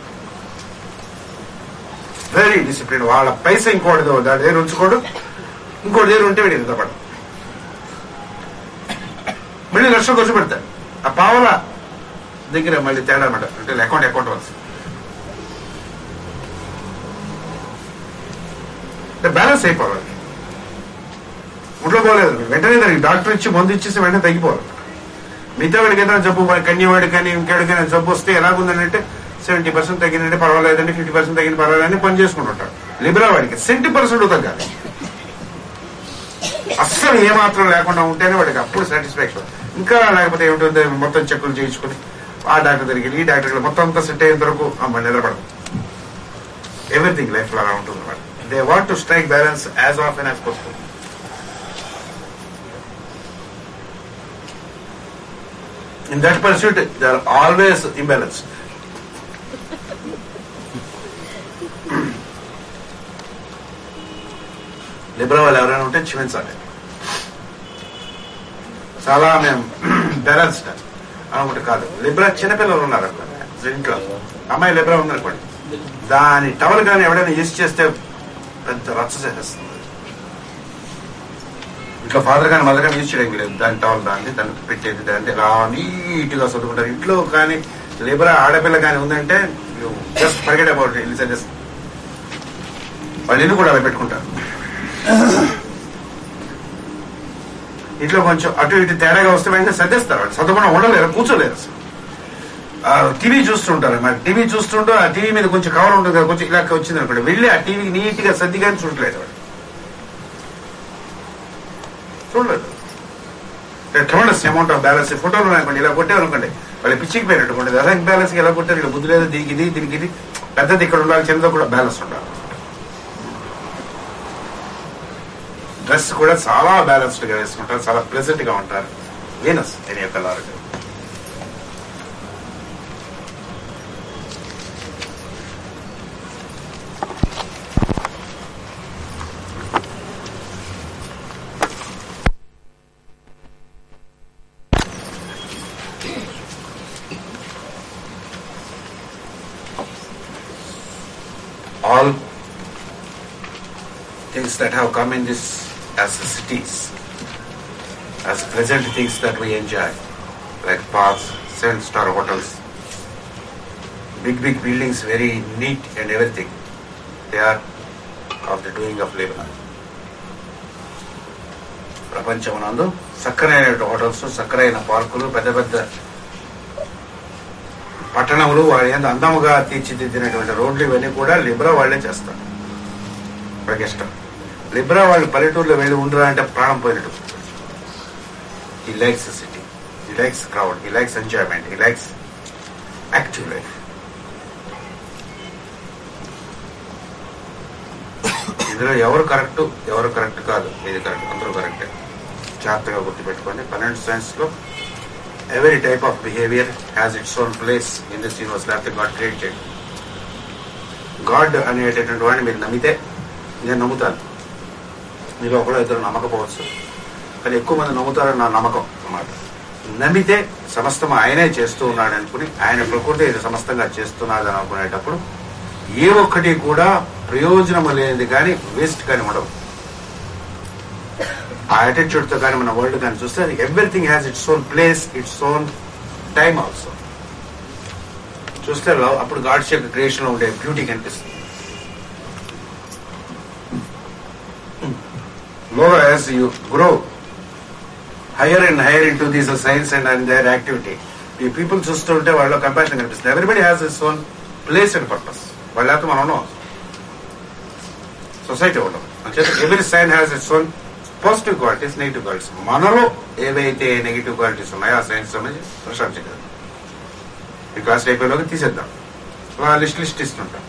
Speaker 4: వెరీ డిసిప్లిన్ వాళ్ళ పైసా ఇంకోటి దాని దగ్గర ఉంచుకోడు ఇంకోటి దగ్గర ఉంటే వీడి నిద్ర పడదు మళ్ళీ లక్షలు ఖర్చు పెడతాడు ఆ పావల దగ్గర మళ్ళీ తేడా అనమాట అంటే అకౌంట్ అకౌంట్ వలసి బ్యాలెన్స్ అయిపోవాలి ఒంట్లో పోలేదు వెంటనే దానికి డాక్టర్ ఇచ్చి మందు ఇచ్చేసి వెంటనే తగ్గిపోవాలి మిగతా వాడికి ఏదైనా జబ్బు కన్యవాడి కానీ ఇంకేడికైనా జబ్బు వస్తే ఎలాగుందని అంటే సెవెంటీ పర్సెంట్ తగ్గిందంటే పర్వాలేదండి ఫిఫ్టీ పర్సెంట్ తగ్గింది పర్వాలేదని పని చేసుకుంటుంటాడు లిబరల్ వాడికి సెవెంటీ పర్సెంట్ తగ్గాలి అస్సలు ఏమాత్రం లేకుండా ఉంటేనే వాడికి అప్పుడు సాటిస్ఫాక్షన్ ఇంకా లేకపోతే ఏమిటంటే మొత్తం చెక్కులు చేయించుకుని ఆ డాక్టర్ దగ్గరికి ఈ డాక్టర్ దగ్గరికి మొత్తం అంతా సెట్ అయ్యేంత వరకు అమ్మ నిద్రపడదు ఎవ్రీథింగ్ లైఫ్ లో అలా ఉంటుంది అనమాట they want to strike balance as of as possible In that pursuit, they are always imbalanced. Liberal వాళ్ళు ఎవరైనా ఉంటే క్షమించాలి చాలా మేము బ్యాలెన్స్డ్ అనుకుంటే కాదు లిబ్రా చిన్నపిల్లలు ఉన్నారు అనుకోండి ఇంట్లో అమ్మాయి లిబ్రా ఉందనుకోండి దాని టవల్ కానీ ఎవడైనా యూజ్ చేస్తే పెద్ద రచ్చ చేసేస్తుంది ఇంట్లో ఫాదర్ కానీ మదర్ కానీ యూజ్ చేయడం లేదు దాని టవల్ దాన్ని దాన్ని పెట్టేది దాన్ని ఇలా నీట్గా చదువుకుంటారు ఇంట్లో కానీ లిబరా ఆడపిల్ల కానీ ఉందంటే జస్ట్ ఫర్గెట్ అబౌట్ ఇల్లు సజెస్ట్ వాళ్ళు ఇల్లు కూడా అలా పెట్టుకుంటారు ఇంట్లో కొంచెం అటు ఇటు తేడాగా వస్తే వెంటనే సర్దేస్తారు వాళ్ళు చదవకుండా ఉండలేరు కూర్చోలేరు అసలు టీవీ చూస్తుంటారు మరి టీవీ చూస్తుంటూ ఆ టీవీ మీద కొంచెం కవర్ ఉంటుంది కదా కొంచెం ఇలా వచ్చింది అనుకోండి వెళ్ళి ఆ టీవీ నీట్ గా సర్ది కానీ చూడలేదు వాడు చూడలేదు ట్రమండస్ అమౌంట్ ఆఫ్ బ్యాలెన్స్ ఫోటోలు అనుకోండి ఇలా కొట్టారు అనుకోండి వాళ్ళు పిచ్చికి పోయినట్టు ఉంటుంది అదే బ్యాలెన్స్ ఎలా కొట్టారు ఇలా బుద్ధి లేదు దీనికి ఇది దీనికి ఇది పెద్దది ఇక్కడ ఉండాలి చిన్నది కూడా బ్యాలెన్స్ ఉండాలి డ్రెస్ కూడా చాలా బ్యాలెన్స్డ్ గా వేసుకుంటారు చాలా ప్లెజెంట్ గా ఉంటారు వీనస్ ఎనీ యొక్క lord all things that have come in this as the cities, as present things that we enjoy, like parks, seven-star hotels, big, big buildings, very neat and everything. They are of the doing of labor. ప్రపంచమునందు చక్కరైన hotels చక్కరైన పార్కులు పెద్ద పెద్ద పట్టణములు వారి ఎంత అందముగా తీర్చిదిద్దినటువంటి రోడ్లు ఇవన్నీ కూడా లిబ్రా వాళ్ళే చేస్తారు వాళ్ళకి ఇష్టం లిబ్రా వాళ్ళు పల్లెటూరులో వెళ్ళి ఉండరా అంటే ప్రాణం పోయినట్టు he likes city he likes crowd he likes enjoyment he likes active life ఇందులో ఎవరు కరెక్ట్ ఎవరు కరెక్ట్ కాదు ఇది కరెక్ట్ అందరూ కరెక్టే జాగ్రత్తగా గుర్తుపెట్టుకోండి పన్నెండు సైన్స్ లో every type of behavior has its own place in this universe లేకపోతే గాడ్ క్రియేట్ చేయడం గాడ్ అనేటటువంటి వాడిని మీరు నమ్మితే నేను నమ్ముతాను మీరు ఒకళ్ళు ఇద్దరు నమ్మకపోవచ్చు కానీ ఎక్కువ మంది నమ్ముతారని నా నమ్మకం అన్నమాట నమ్మితే సమస్తం ఆయనే చేస్తూ ఉన్నాడు అనుకుని ఆయన ప్రకృతి ఇది సమస్తంగా చేస్తున్నాడు అని అనుకునేటప్పుడు ఏ ఒక్కటి కూడా ప్రయోజనం లేనిది కానీ వేస్ట్ కానీ ఉండవు ఆ అటిట్యూడ్ తో కానీ మన వరల్డ్ కానీ చూస్తే everything has its own place its own time also చూస్తే లో- అప్పుడు గాడ్స్ యొక్క క్రియేషన్ లో ఉండే బ్యూటీ కనిపిస్తుంది more as you grow higher and higher into this uh, science and, and their activity ఈ పీపుల్ చూస్తుంటే వాళ్ళ కంపాషన్ కనిపిస్తుంది everybody has is own place and purpose వాళ్ళతో మనం ఉన్నాం సొసైటీ ఉండవు అంచేత every sign has its own positive qualities negative qualities మనలో ఏవైతే నెగిటివ్ క్వాలిటీస్ ఉన్నాయో ఆ సైన్స్ సంబంధించి ప్రశంసించారు ఈ క్లాస్ అయిపోయేలోకి తీసేద్దాం అలా లిస్ట్ లిస్ట్ ఇస్తుంటాం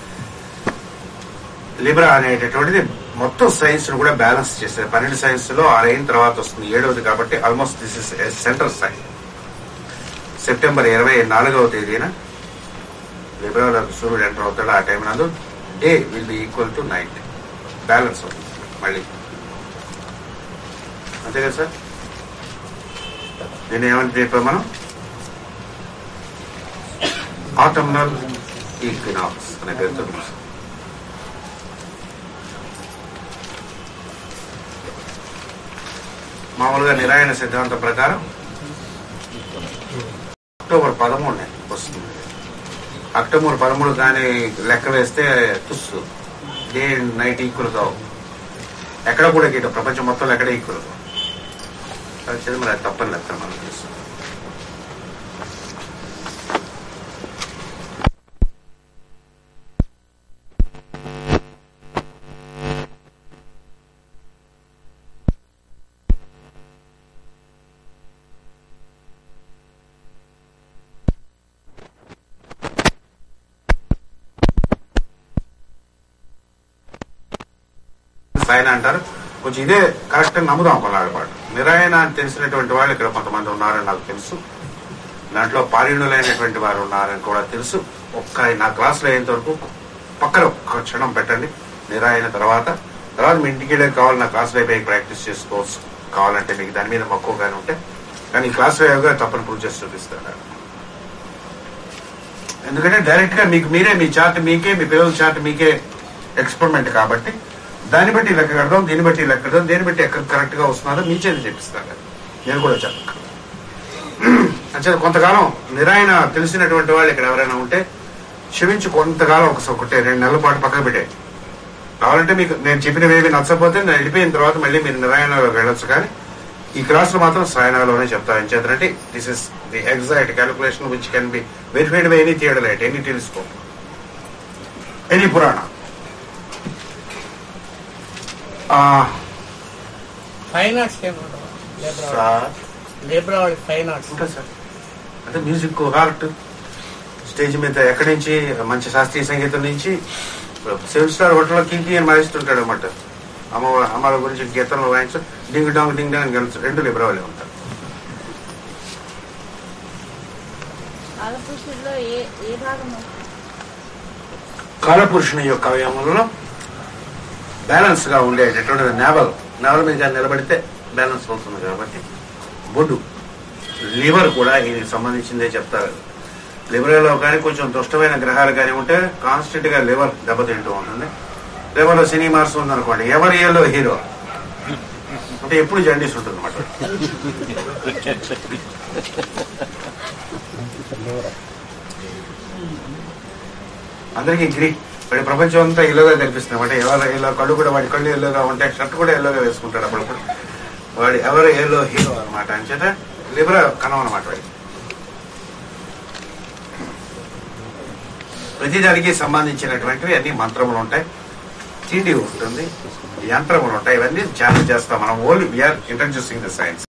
Speaker 4: లిబ్రా అనేటటువంటిది మొత్తం సైన్స్ ను కూడా బ్యాలెన్స్ చేసేది పన్నెండు సైన్స్ లో ఆరు అయిన తర్వాత వస్తుంది ఏడవది కాబట్టి almost this is central signs September ఇరవై నాలుగవ తేదీన లిబ్రాలకు సూర్యుడు ఎంటర్ అవుతాడు ఆ టైం నందు day will be equal to night balance అవుతుంది మళ్ళీ అంతే కదా సార్ దీన్ని ఏమని చెప్పాం మనం ఆటమ్నల్ ఈక్వినాక్స్ అనే పేరుతో పిలుస్తాం మామూలుగా నిరాయణ సిద్ధాంతం ప్రకారం అక్టోబర్ పదమూడు వస్తుంది అక్టోబర్ పదమూడు కానీ లెక్క వేస్తే తుస్సు డే నైట్ ఈక్వల్ కావు ఎక్కడ కూడా గీట ప్రపంచం మొత్తంలో ఎక్కడ ఈక్వల్ కావు అది మరి అది తప్పని లెక్క మనకు తెలుసు సాయన అంటారు కొంచెం ఇదే కరెక్ట్ అని నమ్ముదాం కొన్నాళ్ళ పాటు నిరాయన అని తెలిసినటువంటి వాళ్ళు ఇక్కడ కొంతమంది ఉన్నారని నాకు తెలుసు దాంట్లో పారీణులైనటువంటి వారు ఉన్నారని కూడా తెలుసు ఒక్క నా క్లాసులో అయ్యేంత వరకు పక్కన ఒక్క క్షణం పెట్టండి నిరాయన తర్వాత తర్వాత మీ ఇంటికి వెళ్ళే కావాలి నా క్లాసులో అయిపోయి ప్రాక్టీస్ చేసుకోవచ్చు కావాలంటే మీకు దాని మీద మక్కువగానే ఉంటే కానీ ఈ క్లాసులో అయ్యాక తప్పని ప్రూవ్ చేసి చూపిస్తాను ఎందుకంటే డైరెక్ట్ గా మీకు మీరే మీ చార్ట్ మీకే మీ పిల్లల చార్ట్ మీకే ఎక్స్పెరిమెంట్ కాబట్టి దాన్ని బట్టి లెక్క కడదాం దీన్ని బట్టి లెక్క కడదాం దేన్ని బట్టి ఎక్కడ కరెక్ట్ గా వస్తున్నారో మీ చేతి చెప్పిస్తాను నేను కూడా చెప్పక అంటే కొంతకాలం నిరాయన తెలిసినటువంటి వాళ్ళు ఇక్కడ ఎవరైనా ఉంటే క్షమించి కొంతకాలం ఒక ఒకటే రెండు నెలల పాటు పక్కన పెట్టే కావాలంటే మీకు నేను చెప్పినవేవి నచ్చకపోతే నేను వెళ్ళిపోయిన తర్వాత మళ్ళీ మీరు నిరాయణలోకి వెళ్ళొచ్చు కానీ ఈ క్లాస్ లో మాత్రం సాయనాలోనే చెప్తాను ఏం చేద్దంటే this is the exact calculation which can be verified by any theodolite any telescope any పురాణ
Speaker 5: ఫైన్ ఆర్ట్స్ ఏమన్నా లేబర్
Speaker 4: సార్
Speaker 5: లేబర్ వాళ్ళకి ఫైన్ ఆర్ట్స్
Speaker 4: ఉంటుంది సార్ అంటే మ్యూజిక్ హార్ట్ స్టేజ్ మీద ఎక్కడి నుంచి మంచి శాస్త్రీయ సంగీతం నుంచి సెవెన్ స్టార్ హోటల్లో కింకి అని మారిస్తుంటాడు అనమాట అమ్మ అమ్మల గురించి గీతంలో వాయించు డింగ్ డాంగ్ డింగ్ డాంగ్ గెలుచు రెండు లిబరవాలే ఉంటారు
Speaker 6: కాలపురుషుల్లో ఏ ఏ భాగము
Speaker 4: కాలపురుషుని యొక్క అవయవంలో బ్యాలెన్స్ గా ఉండేటటువంటిది నేవల్ నేవల్ మీద కానీ నిలబడితే బ్యాలెన్స్ అవుతుంది కాబట్టి బొడ్డు లివర్ కూడా దీనికి సంబంధించిందే చెప్తారు లివర్లో కానీ కొంచెం దుష్టమైన గ్రహాలు కానీ ఉంటే కాన్స్టెంట్ గా లివర్ దెబ్బతింటూ ఉంటుంది లివర్ లో సినీ మార్స్ ఉందనుకోండి ఎవరి ఏలో హీరో అంటే ఎప్పుడు జండీస్ ఉంటుంది అనమాట అందరికీ గ్రీ వాడి ప్రపంచం అంతా ఎల్లోగా కనిపిస్తుంది అంటే ఎవరు ఎల్లో కళ్ళు కూడా వాడి కళ్ళు ఎల్లోగా ఉంటాయి షర్ట్ కూడా ఎల్లోగా వేసుకుంటాడు అప్పుడప్పుడు వాడి ఎవరు ఎల్లో హీరో అనమాట అంచేత లిబర కనం అనమాట వాడి ప్రతిదానికి సంబంధించినటువంటివి అన్ని మంత్రములు ఉంటాయి తిండి ఉంటుంది యంత్రములు ఉంటాయి ఇవన్నీ ధ్యానం చేస్తాం మనం only we are introducing the science